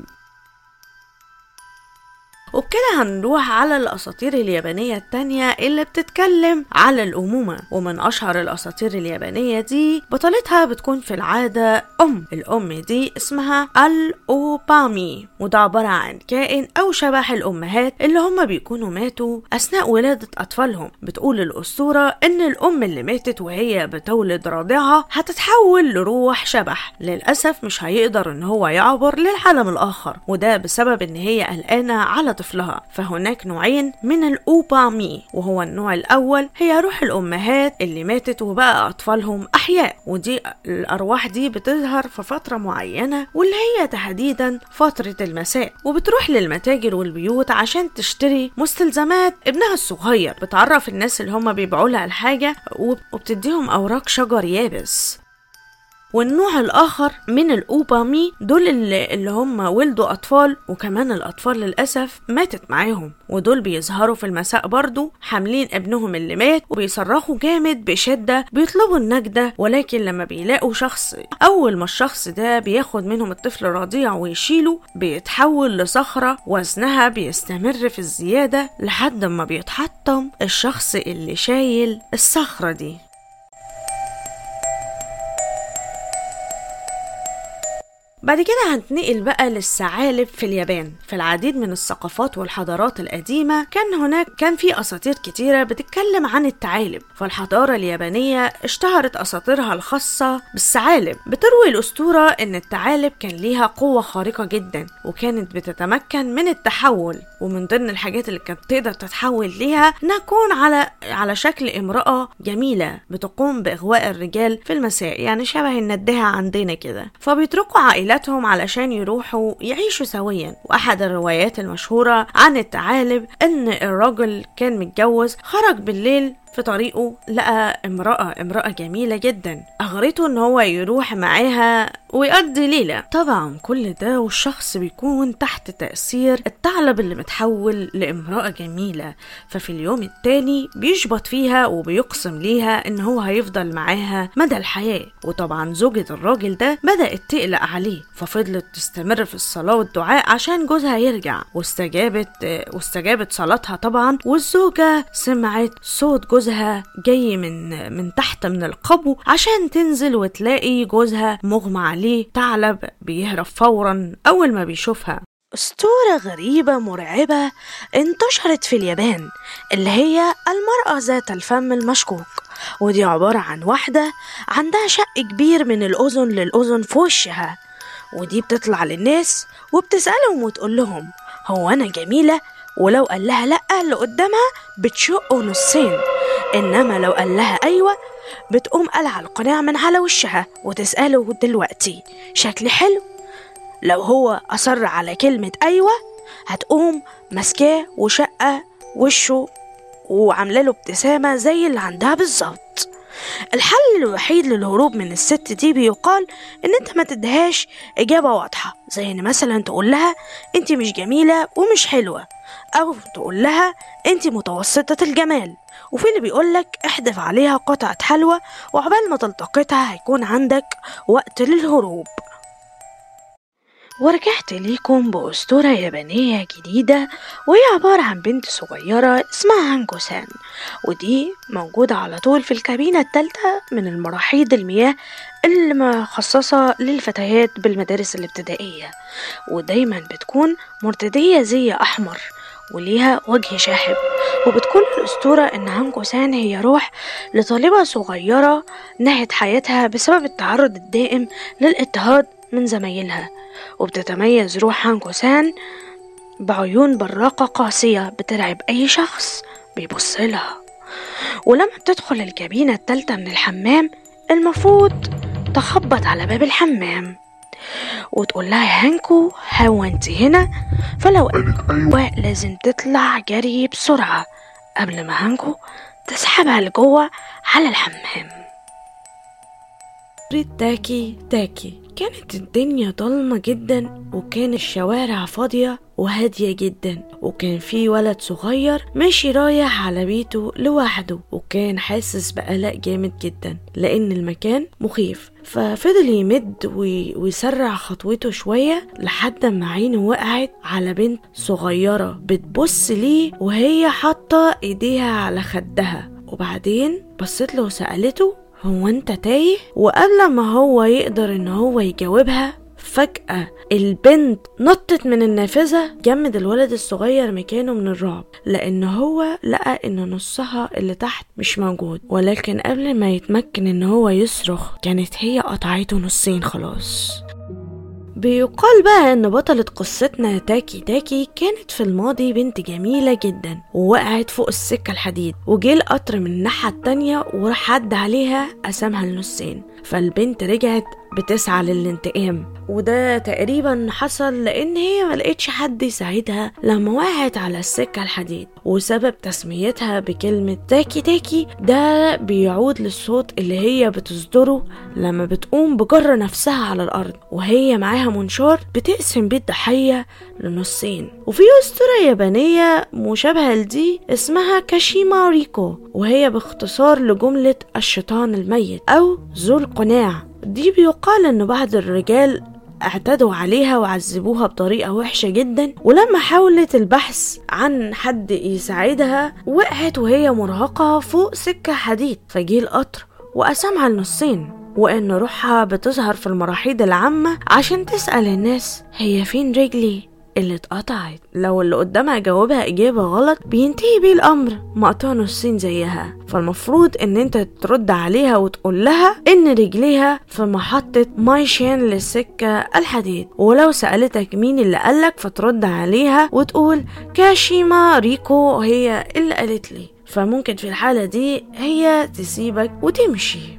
S1: وبكده هنروح على الأساطير اليابانية التانية اللي بتتكلم على الأمومة ومن أشهر الأساطير اليابانية دي بطلتها بتكون في العادة أم الأم دي اسمها الأوبامي وده عبارة عن كائن أو شبح الأمهات اللي هم بيكونوا ماتوا أثناء ولادة أطفالهم بتقول الأسطورة إن الأم اللي ماتت وهي بتولد رضيعها هتتحول لروح شبح للأسف مش هيقدر إن هو يعبر للعالم الآخر وده بسبب إن هي قلقانة على طفلها فهناك نوعين من الأوبامي وهو النوع الأول هي روح الأمهات اللي ماتت وبقى أطفالهم أحياء ودي الأرواح دي بتظهر في فترة معينة واللي هي تحديدا فترة المساء وبتروح للمتاجر والبيوت عشان تشتري مستلزمات ابنها الصغير بتعرف الناس اللي هم بيبيعوا لها الحاجة وبتديهم أوراق شجر يابس والنوع الآخر من الأوبامي دول اللي, اللي هم ولدوا أطفال وكمان الأطفال للأسف ماتت معاهم ودول بيظهروا في المساء برضو حاملين ابنهم اللي مات وبيصرخوا جامد بشدة بيطلبوا النجدة ولكن لما بيلاقوا شخص أول ما الشخص ده بياخد منهم الطفل الرضيع ويشيله بيتحول لصخرة وزنها بيستمر في الزيادة لحد ما بيتحطم الشخص اللي شايل الصخرة دي بعد كده هنتنقل بقى للثعالب في اليابان في العديد من الثقافات والحضارات القديمة كان هناك كان في أساطير كتيرة بتتكلم عن الثعالب فالحضارة اليابانية اشتهرت أساطيرها الخاصة بالثعالب بتروي الأسطورة إن الثعالب كان ليها قوة خارقة جدا وكانت بتتمكن من التحول ومن ضمن الحاجات اللي كانت تقدر تتحول ليها إنها تكون على على شكل امرأة جميلة بتقوم بإغواء الرجال في المساء يعني شبه النداهة عندنا كده فبيتركوا عائلات عائلاتهم علشان يروحوا يعيشوا سويا وأحد الروايات المشهورة عن الثعالب إن الرجل كان متجوز خرج بالليل في طريقه لقى امرأة امرأة جميلة جدا أغرته إن هو يروح معاها ويقضي ليلة طبعا كل ده والشخص بيكون تحت تأثير الثعلب اللي متحول لامرأة جميلة ففي اليوم التاني بيشبط فيها وبيقسم ليها إن هو هيفضل معاها مدى الحياة وطبعا زوجة الراجل ده بدأت تقلق عليه ففضلت تستمر في الصلاة والدعاء عشان جوزها يرجع واستجابت واستجابت صلاتها طبعا والزوجة سمعت صوت جوزها جاي من من تحت من القبو عشان تنزل وتلاقي جوزها مغمى عليه ثعلب بيهرب فورا أول ما بيشوفها
S2: أسطورة غريبة مرعبة انتشرت في اليابان اللي هي المرأة ذات الفم المشكوك ودي عبارة عن واحدة عندها شق كبير من الأذن للأذن في وشها ودي بتطلع للناس وبتسألهم وتقول لهم هو أنا جميلة ولو قال لها لأ اللي قدامها بتشقه نصين إنما لو قال لها أيوة بتقوم قلع القناع من على وشها وتسأله دلوقتي شكلي حلو لو هو أصر على كلمة أيوة هتقوم ماسكاه وشقة وشه وعامله له ابتسامة زي اللي عندها بالظبط الحل الوحيد للهروب من الست دي بيقال ان انت ما تديهاش اجابة واضحة زي ان مثلا تقول لها انت مش جميلة ومش حلوة او تقول لها انت متوسطة الجمال وفي اللي بيقولك احدف عليها قطعة حلوى وعقبال ما تلتقطها هيكون عندك وقت للهروب ورجعت ليكم بأسطورة يابانية جديدة وهي عبارة عن بنت صغيرة اسمها هانكو سان ودي موجودة على طول في الكابينة التالتة من المراحيض المياه المخصصة للفتيات بالمدارس الابتدائية ودايما بتكون مرتدية زي أحمر وليها وجه شاحب وبتكون الأسطورة إن هانكو سان هي روح لطالبة صغيرة نهت حياتها بسبب التعرض الدائم للاضطهاد من زمايلها وبتتميز روح هانكو سان بعيون براقة قاسية بترعب أي شخص بيبص لها ولما بتدخل الكابينة التالتة من الحمام المفروض تخبط على باب الحمام وتقول لها يا هانكو هو انت هنا فلو أيوة لازم تطلع جري بسرعة قبل ما هانكو تسحبها لجوه على الحمام
S1: تاكي تاكي كانت الدنيا ضلمة جدا وكان الشوارع فاضية وهادية جدا وكان في ولد صغير ماشي رايح على بيته لوحده وكان حاسس بقلق جامد جدا لأن المكان مخيف ففضل يمد ويسرع خطوته شوية لحد ما عينه وقعت على بنت صغيرة بتبص ليه وهي حاطة ايديها على خدها وبعدين بصت له وسألته هو انت تايه وقبل ما هو يقدر ان هو يجاوبها فجأة البنت نطت من النافذة جمد الولد الصغير مكانه من الرعب لأن هو لقى إن نصها اللي تحت مش موجود ولكن قبل ما يتمكن إن هو يصرخ كانت هي قطعته نصين خلاص بيقال بقى ان بطلة قصتنا تاكي تاكي كانت في الماضي بنت جميلة جدا ووقعت فوق السكة الحديد وجه القطر من الناحية التانية وراح عد عليها قسمها لنصين فالبنت رجعت بتسعى للانتقام وده تقريبا حصل لان هي ما لقيتش حد يساعدها لما وقعت على السكة الحديد وسبب تسميتها بكلمة تاكي تاكي ده بيعود للصوت اللي هي بتصدره لما بتقوم بجر نفسها على الأرض وهي معاها منشار بتقسم بيه الضحية لنصين وفي أسطورة يابانية مشابهة لدي اسمها كاشيما ريكو وهي باختصار لجملة الشيطان الميت أو ذو القناع دي بيقال إن بعض الرجال اعتدوا عليها وعذبوها بطريقة وحشة جدا ولما حاولت البحث عن حد يساعدها وقعت وهي مرهقة فوق سكة حديد فجه القطر وقسمها لنصين وإن روحها بتظهر في المراحيض العامة عشان تسأل الناس هي فين رجلي اللي اتقطعت لو اللي قدامها جاوبها إجابة غلط بينتهي بيه الأمر مقطوع نصين زيها فالمفروض إن أنت ترد عليها وتقول لها إن رجليها في محطة مايشين للسكة الحديد ولو سألتك مين اللي قالك فترد عليها وتقول كاشيما ريكو هي اللي قالت لي فممكن في الحالة دي هي تسيبك وتمشي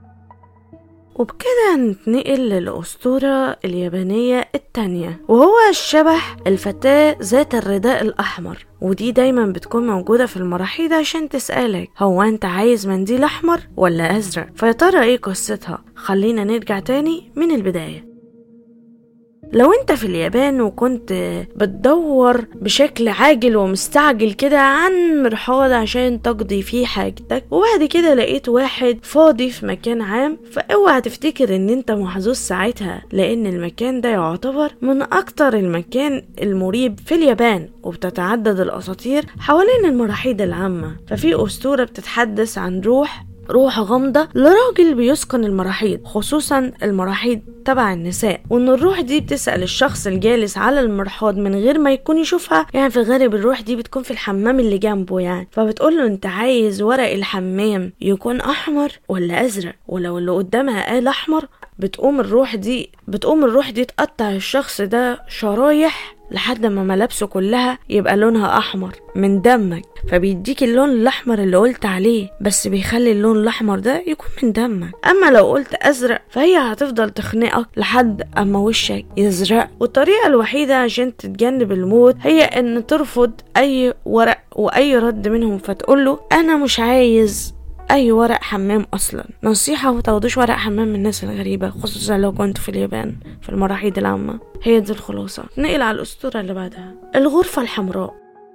S1: وبكده نتنقل للأسطورة اليابانية التانية وهو الشبح الفتاة ذات الرداء الأحمر ودي دايما بتكون موجودة في المراحيض عشان تسألك هو انت عايز منديل أحمر ولا أزرق فيا ترى ايه قصتها خلينا نرجع تاني من البداية لو انت في اليابان وكنت بتدور بشكل عاجل ومستعجل كده عن مرحاض عشان تقضي فيه حاجتك وبعد كده لقيت واحد فاضي في مكان عام فاوعى تفتكر ان انت محظوظ ساعتها لان المكان ده يعتبر من اكتر المكان المريب في اليابان وبتتعدد الاساطير حوالين المراحيض العامة ففي اسطورة بتتحدث عن روح روح غامضة لراجل بيسكن المراحيض خصوصا المراحيض تبع النساء وان الروح دي بتسأل الشخص الجالس على المرحاض من غير ما يكون يشوفها يعني في الغالب الروح دي بتكون في الحمام اللي جنبه يعني فبتقول له انت عايز ورق الحمام يكون احمر ولا ازرق ولو اللي قدامها قال احمر بتقوم الروح دي بتقوم الروح دي تقطع الشخص ده شرايح لحد ما ملابسه كلها يبقى لونها احمر من دمك فبيديك اللون الاحمر اللي قلت عليه بس بيخلي اللون الاحمر ده يكون من دمك اما لو قلت ازرق فهي هتفضل تخنقك لحد اما وشك يزرق والطريقه الوحيده عشان تتجنب الموت هي ان ترفض اي ورق واي رد منهم فتقوله انا مش عايز اي ورق حمام اصلا نصيحه ما تاخدوش ورق حمام من الناس الغريبه خصوصا لو كنتوا في اليابان في المراحيض العامه هي دي الخلاصه نقل على الاسطوره اللي بعدها الغرفه الحمراء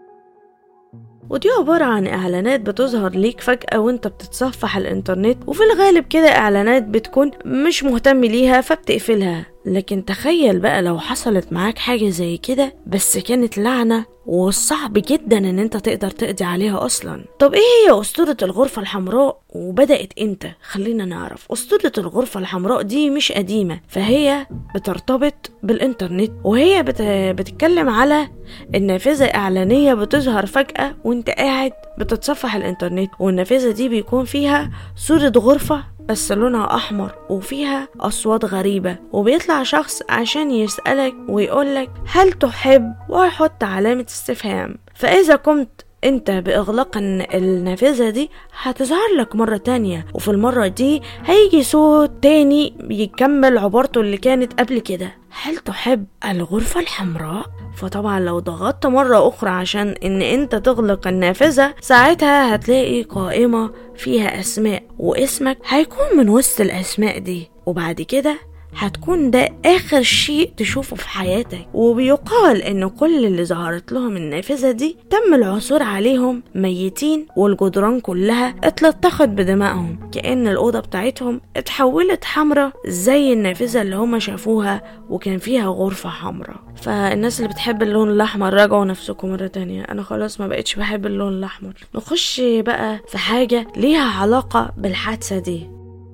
S1: ودي عبارة عن إعلانات بتظهر ليك فجأة وانت بتتصفح الإنترنت وفي الغالب كده إعلانات بتكون مش مهتم ليها فبتقفلها لكن تخيل بقى لو حصلت معاك حاجة زي كده بس كانت لعنة والصعب جدا ان انت تقدر تقضي عليها اصلا طب ايه هي اسطورة الغرفة الحمراء وبدأت امتى خلينا نعرف اسطورة الغرفة الحمراء دي مش قديمة فهي بترتبط بالانترنت وهي بت... بتتكلم على النافذة اعلانية بتظهر فجأة وانت قاعد بتتصفح الانترنت والنافذة دي بيكون فيها صورة غرفة بس لونها أحمر وفيها أصوات غريبة وبيطلع شخص عشان يسألك ويقولك هل تحب ويحط علامة استفهام فإذا قمت انت باغلاق النافذة دي هتظهر لك مرة تانية وفي المرة دي هيجي صوت تاني يكمل عبارته اللي كانت قبل كده هل تحب الغرفة الحمراء؟ فطبعا لو ضغطت مرة أخرى عشان إن أنت تغلق النافذة ساعتها هتلاقي قائمة فيها أسماء واسمك هيكون من وسط الأسماء دي وبعد كده هتكون ده آخر شيء تشوفه في حياتك وبيقال إن كل اللي ظهرت لهم النافذة دي تم العثور عليهم ميتين والجدران كلها اتلطخت بدمائهم كأن الأوضة بتاعتهم اتحولت حمرة زي النافذة اللي هما شافوها وكان فيها غرفة حمرة فالناس اللي بتحب اللون الأحمر راجعوا نفسكم مرة تانية أنا خلاص ما بقتش بحب اللون الأحمر نخش بقى في حاجة ليها علاقة بالحادثة دي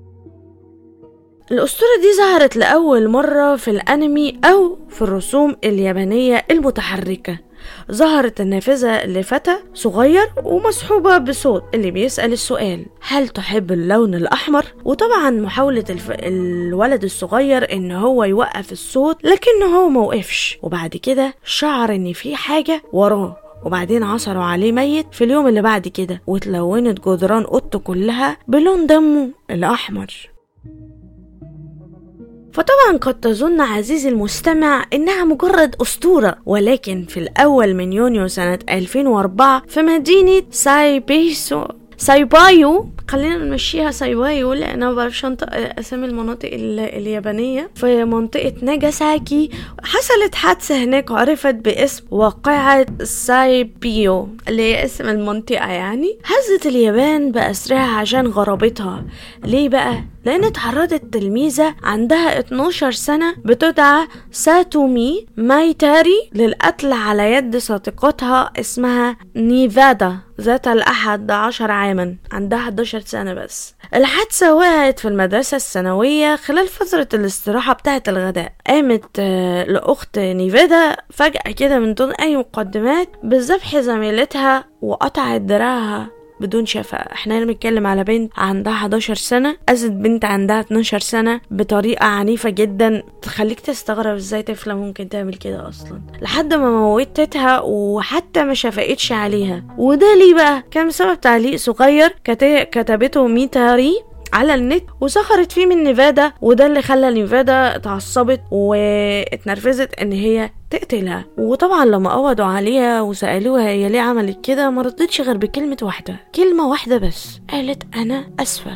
S1: الأسطورة دي ظهرت لأول مرة في الأنمي أو في الرسوم اليابانية المتحركة ظهرت النافذة لفتى صغير ومصحوبة بصوت اللي بيسأل السؤال هل تحب اللون الأحمر؟ وطبعا محاولة الف... الولد الصغير إن هو يوقف الصوت لكنه هو موقفش وبعد كده شعر إن في حاجة وراه وبعدين عثروا عليه ميت في اليوم اللي بعد كده واتلونت جدران اوضته كلها بلون دمه الأحمر فطبعا قد تظن عزيزي المستمع انها مجرد اسطورة ولكن في الاول من يونيو سنة 2004 في مدينة سايبيسو سايبايو خلينا نمشيها سايبايو لان انا بعرفش انطق اسامي المناطق ال- اليابانيه في منطقه ناجاساكي حصلت حادثه هناك عرفت باسم واقعه سايبيو اللي هي اسم المنطقه يعني هزت اليابان باسرها عشان غرابتها ليه بقى لان اتعرضت تلميذه عندها 12 سنه بتدعى ساتومي مايتاري للقتل على يد صديقتها اسمها نيفادا ذات الأحد عشر عاما عندها 11 سنة بس الحادثة وقعت في المدرسة الثانوية خلال فترة الاستراحة بتاعة الغداء قامت آه، لأخت نيفادا فجأة كده من دون أي مقدمات بذبح زميلتها وقطعت دراعها بدون شفاء احنا بنتكلم على بنت عندها 11 سنة أذت بنت عندها 12 سنة بطريقة عنيفة جدا تخليك تستغرب ازاي طفلة ممكن تعمل كده أصلا لحد ما موتتها وحتى ما شفقتش عليها وده ليه بقى كان بسبب تعليق صغير كت- كتبته ميتاري على النت وسخرت فيه من نيفادا وده اللي خلى نيفادا اتعصبت واتنرفزت ان هي تقتلها وطبعا لما قبضوا عليها وسألوها هي ليه عملت كده ما ردتش غير بكلمة واحدة كلمة واحدة بس قالت أنا أسفة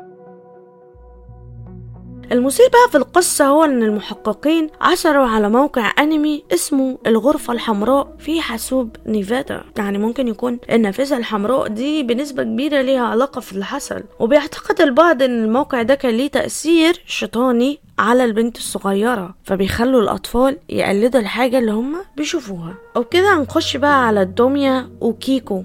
S1: المثير بقى في القصة هو إن المحققين عثروا على موقع أنمي اسمه الغرفة الحمراء في حاسوب نيفادا يعني ممكن يكون النافذة الحمراء دي بنسبة كبيرة ليها علاقة في اللي حصل وبيعتقد البعض إن الموقع ده كان ليه تأثير شيطاني على البنت الصغيرة فبيخلوا الأطفال يقلدوا الحاجة اللي هم بيشوفوها وبكده هنخش بقى على الدمية وكيكو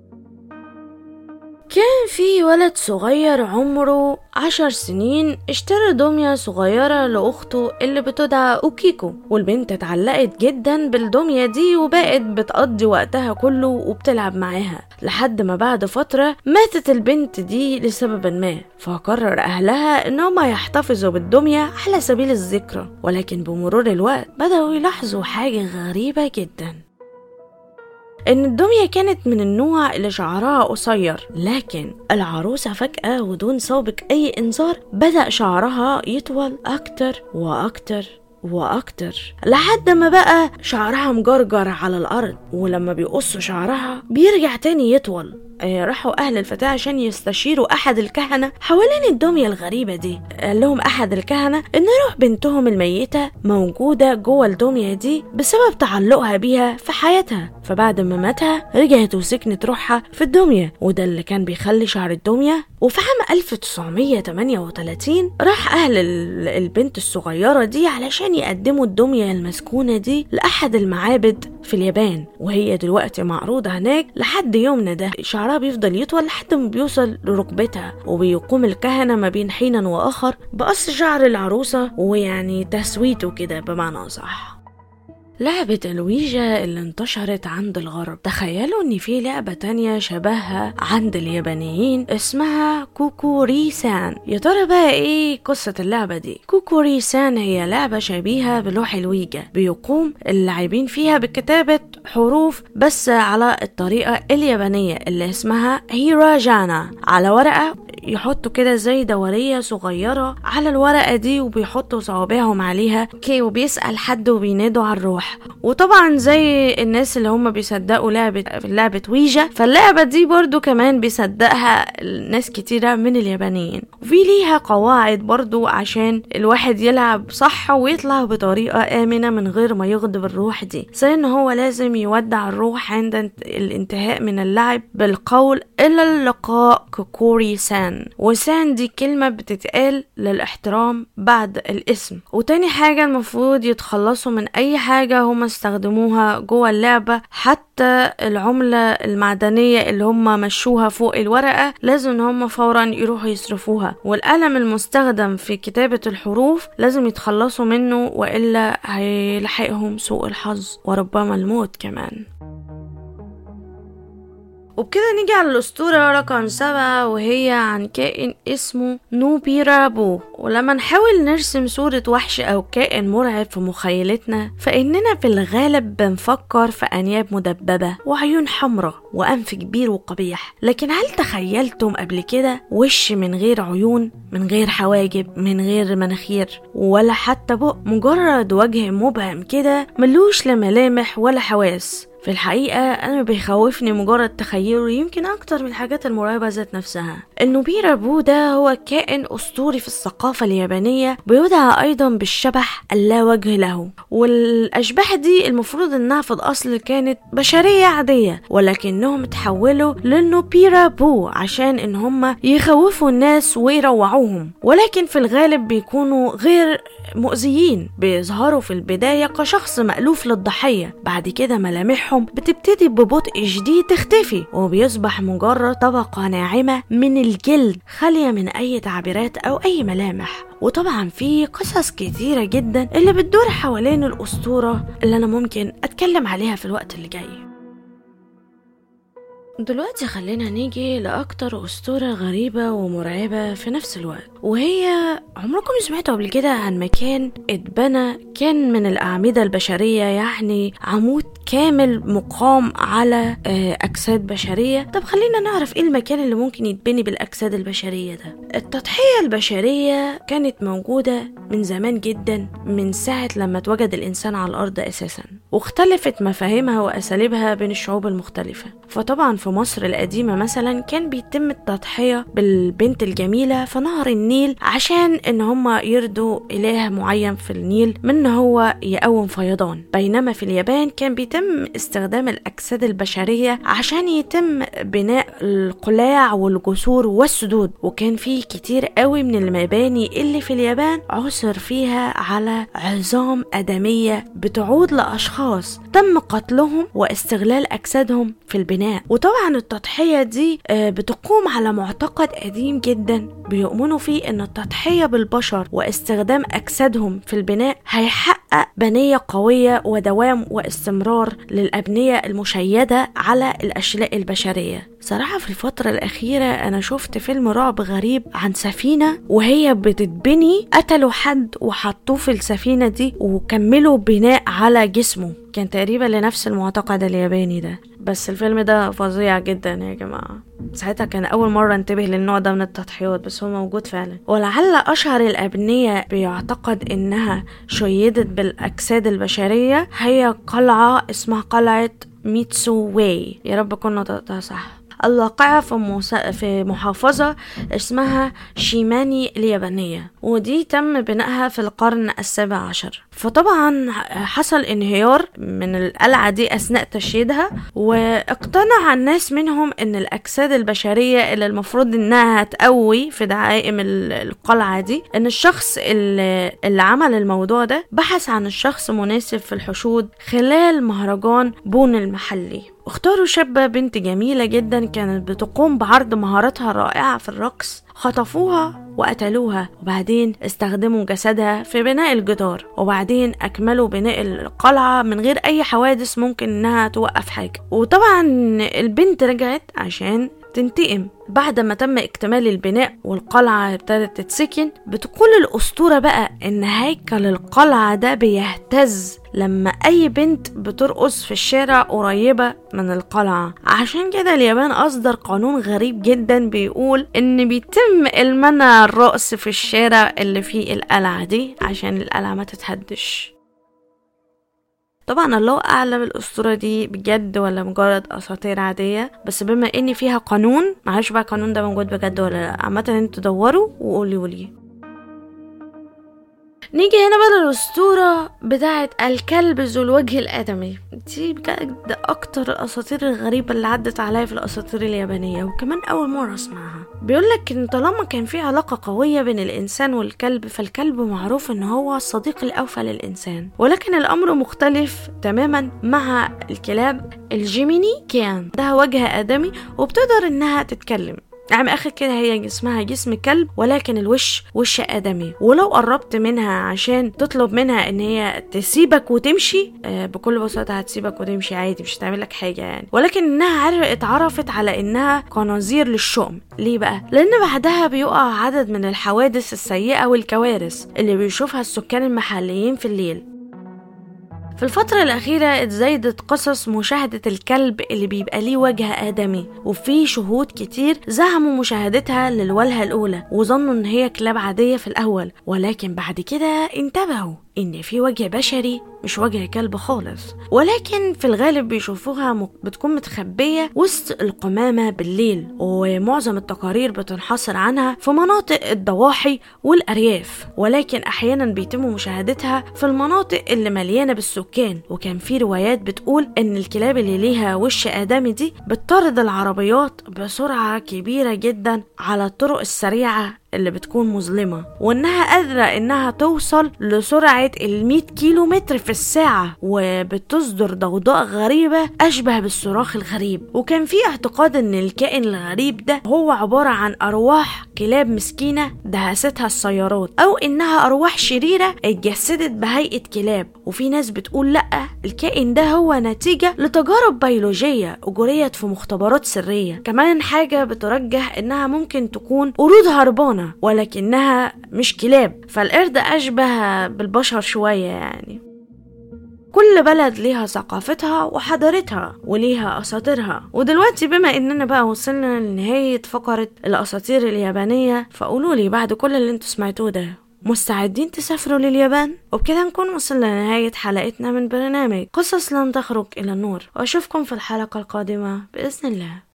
S1: كان في ولد صغير عمره عشر سنين اشترى دمية صغيرة لأخته اللي بتدعى أوكيكو والبنت اتعلقت جدا بالدمية دي وبقت بتقضي وقتها كله وبتلعب معاها لحد ما بعد فترة ماتت البنت دي لسبب ما فقرر أهلها إنهم يحتفظوا بالدمية على سبيل الذكرى ولكن بمرور الوقت بدأوا يلاحظوا حاجة غريبة جدا إن الدمية كانت من النوع اللي شعرها قصير لكن العروسة فجأة ودون سابق أي إنذار بدأ شعرها يطول أكتر وأكتر وأكتر لحد ما بقى شعرها مجرجر على الأرض ولما بيقصوا شعرها بيرجع تاني يطول آه، راحوا أهل الفتاة عشان يستشيروا أحد الكهنة حوالين الدمية الغريبة دي قال لهم أحد الكهنة إن روح بنتهم الميتة موجودة جوه الدمية دي بسبب تعلقها بيها في حياتها فبعد ما ماتها رجعت وسكنت روحها في الدمية وده اللي كان بيخلي شعر الدمية وفي عام 1938 راح أهل ال- البنت الصغيرة دي علشان يقدموا الدمية المسكونة دي لأحد المعابد في اليابان وهي دلوقتي معروضة هناك لحد يومنا ده شعرها بيفضل يطول لحد ما بيوصل لركبتها وبيقوم الكهنة ما بين حين وآخر بقص شعر العروسة ويعني تسويته كده بمعنى صح لعبة الويجا اللي انتشرت عند الغرب تخيلوا ان في لعبة تانية شبهها عند اليابانيين اسمها كوكوري سان يا ترى بقى ايه قصة اللعبة دي كوكوري سان هي لعبة شبيهة بلوح الويجا بيقوم اللاعبين فيها بكتابة حروف بس على الطريقة اليابانية اللي اسمها هيراجانا على ورقة يحطوا كده زي دورية صغيرة على الورقة دي وبيحطوا صوابعهم عليها اوكي وبيسأل حد وبينادوا على الروح وطبعا زي الناس اللي هم بيصدقوا لعبة في لعبة ويجا فاللعبة دي برضو كمان بيصدقها ناس كتيرة من اليابانيين وفي ليها قواعد برضو عشان الواحد يلعب صح ويطلع بطريقة آمنة من غير ما يغضب الروح دي زي ان هو لازم يودع الروح عند انت- الانتهاء من اللعب بالقول إلى اللقاء كوكوري سان وسان دي كلمة بتتقال للاحترام بعد الاسم وتاني حاجة المفروض يتخلصوا من أي حاجة هم استخدموها جوه اللعبة حتى العملة المعدنية اللي هم مشوها فوق الورقة لازم ان هم فورا يروحوا يصرفوها والقلم المستخدم في كتابة الحروف لازم يتخلصوا منه وإلا هيلحقهم سوء الحظ وربما الموت كمان وبكده نيجي على الأسطورة رقم سبعة وهي عن كائن اسمه نوبيرا بو ولما نحاول نرسم صورة وحش أو كائن مرعب في مخيلتنا فإننا في الغالب بنفكر في أنياب مدببة وعيون حمراء وأنف كبير وقبيح لكن هل تخيلتم قبل كده وش من غير عيون من غير حواجب من غير مناخير ولا حتى بق مجرد وجه مبهم كده ملوش لا ملامح ولا حواس في الحقيقة أنا بيخوفني مجرد تخيله يمكن أكتر من الحاجات المرعبة ذات نفسها النوبيرا بو ده هو كائن أسطوري في الثقافة اليابانية بيدعى أيضا بالشبح اللا وجه له والأشباح دي المفروض إنها في الأصل كانت بشرية عادية ولكنهم اتحولوا للنوبيرا بو عشان إن هم يخوفوا الناس ويروعوهم ولكن في الغالب بيكونوا غير مؤذيين بيظهروا في البداية كشخص مألوف للضحية بعد كده ملامحهم بتبتدي ببطء شديد تختفي وبيصبح مجرد طبقة ناعمة من الجلد خالية من أي تعبيرات أو أي ملامح وطبعا في قصص كتيرة جدا اللي بتدور حوالين الأسطورة اللي أنا ممكن أتكلم عليها في الوقت اللي جاي دلوقتي خلينا نيجي لأكتر أسطورة غريبة ومرعبة في نفس الوقت وهي عمركم سمعتوا قبل كده عن مكان اتبنى كان من الأعمدة البشرية يعني عمود كامل مقام على آه، أجساد بشرية طب خلينا نعرف إيه المكان اللي ممكن يتبني بالأجساد البشرية ده التضحية البشرية كانت موجودة من زمان جدا من ساعة لما اتوجد الإنسان على الأرض أساسا واختلفت مفاهيمها وأساليبها بين الشعوب المختلفة فطبعا في مصر القديمة مثلا كان بيتم التضحية بالبنت الجميلة في نهر النيل عشان إن هما يرضوا إله معين في النيل من إن هو يقوم فيضان بينما في اليابان كان بيتم استخدام الأجساد البشرية عشان يتم بناء القلاع والجسور والسدود وكان في كتير قوي من المباني اللي في اليابان عثر فيها على عظام آدمية بتعود لأشخاص تم قتلهم واستغلال أجسادهم في البناء وطبعا التضحية دي آه، بتقوم على معتقد قديم جدا بيؤمنوا فيه ان التضحية بالبشر واستخدام أجسادهم في البناء هيحقق بنية قوية ودوام واستمرار للأبنية المشيدة على الأشلاء البشرية صراحة في الفترة الأخيرة أنا شفت فيلم رعب غريب عن سفينة وهي بتتبني قتلوا حد وحطوه في السفينة دي وكملوا بناء على جسمه كان تقريبا لنفس المعتقد الياباني ده بس الفيلم ده فظيع جدا يا جماعة ساعتها كان أول مرة انتبه للنوع ده من التضحيات بس هو موجود فعلا ولعل أشهر الأبنية بيعتقد إنها شيدت بالأجساد البشرية هي قلعة اسمها قلعة ميتسو واي يا رب أكون نطقتها صح الواقعة في, موسى في محافظة اسمها شيماني اليابانية ودي تم بنائها في القرن السابع عشر فطبعا حصل انهيار من القلعة دي أثناء تشييدها واقتنع الناس منهم ان الأجساد البشرية اللي المفروض انها تقوي في دعائم ال- القلعة دي ان الشخص اللي, اللي عمل الموضوع ده بحث عن الشخص مناسب في الحشود خلال مهرجان بون المحلي اختاروا شابة بنت جميلة جدا كانت بتقوم بعرض مهاراتها الرائعة في الرقص خطفوها وقتلوها وبعدين استخدموا جسدها في بناء الجدار وبعدين أكملوا بناء القلعة من غير أي حوادث ممكن إنها توقف حاجة وطبعا البنت رجعت عشان تنتقم بعد ما تم اكتمال البناء والقلعة ابتدت تتسكن بتقول الأسطورة بقى إن هيكل القلعة ده بيهتز لما أي بنت بترقص في الشارع قريبة من القلعة عشان كده اليابان أصدر قانون غريب جدا بيقول إن بيتم المنع الرقص في الشارع اللي فيه القلعة دي عشان القلعة ما تتهدش طبعا الله اعلم الاسطوره دي بجد ولا مجرد اساطير عاديه بس بما ان فيها قانون معرفش بقى القانون ده موجود بجد ولا لا عامه انتوا دوروا وقولوا لي نيجي هنا بقى للأسطورة بتاعة الكلب ذو الوجه الآدمي دي بجد أكتر الأساطير الغريبة اللي عدت عليا في الأساطير اليابانية وكمان أول مرة أسمعها بيقولك إن طالما كان في علاقة قوية بين الإنسان والكلب فالكلب معروف إن هو الصديق الأوفى للإنسان ولكن الأمر مختلف تماما مع الكلاب الجيميني كان ده وجه آدمي وبتقدر إنها تتكلم يعني من اخر كده هي جسمها جسم كلب ولكن الوش وش ادمي ولو قربت منها عشان تطلب منها ان هي تسيبك وتمشي آه بكل بساطه هتسيبك وتمشي عادي مش هتعمل لك حاجه يعني ولكن انها عرف اتعرفت على انها قناظير للشؤم ليه بقى لان بعدها بيقع عدد من الحوادث السيئه والكوارث اللي بيشوفها السكان المحليين في الليل في الفترة الأخيرة اتزايدت قصص مشاهدة الكلب اللي بيبقى ليه وجه آدمي وفي شهود كتير زعموا مشاهدتها للولهة الأولى وظنوا إن هي كلاب عادية في الأول ولكن بعد كده انتبهوا إن في وجه بشري مش وجه كلب خالص ولكن في الغالب بيشوفوها م- بتكون متخبية وسط القمامة بالليل ومعظم التقارير بتنحصر عنها في مناطق الضواحي والأرياف ولكن أحيانا بيتم مشاهدتها في المناطق اللي مليانة بالسكان وكان في روايات بتقول إن الكلاب اللي ليها وش آدمي دي بتطارد العربيات بسرعة كبيرة جدا على الطرق السريعة اللي بتكون مظلمة وإنها قادرة إنها توصل لسرعة ال كيلو متر في الساعة وبتصدر ضوضاء غريبة أشبه بالصراخ الغريب وكان في اعتقاد إن الكائن الغريب ده هو عبارة عن أرواح كلاب مسكينة دهستها السيارات أو إنها أرواح شريرة اتجسدت بهيئة كلاب وفي ناس بتقول لأ الكائن ده هو نتيجة لتجارب بيولوجية أجريت في مختبرات سرية كمان حاجة بترجح إنها ممكن تكون قرود هربانة ولكنها مش كلاب فالقرد أشبه بالبشر شوية يعني كل بلد ليها ثقافتها وحضارتها وليها أساطيرها ودلوقتي بما إننا بقى وصلنا لنهاية فقرة الأساطير اليابانية فقولولي بعد كل اللي انتوا سمعتوه ده مستعدين تسافروا لليابان؟ وبكده نكون وصلنا لنهاية حلقتنا من برنامج قصص لن تخرج إلى النور وأشوفكم في الحلقة القادمة بإذن الله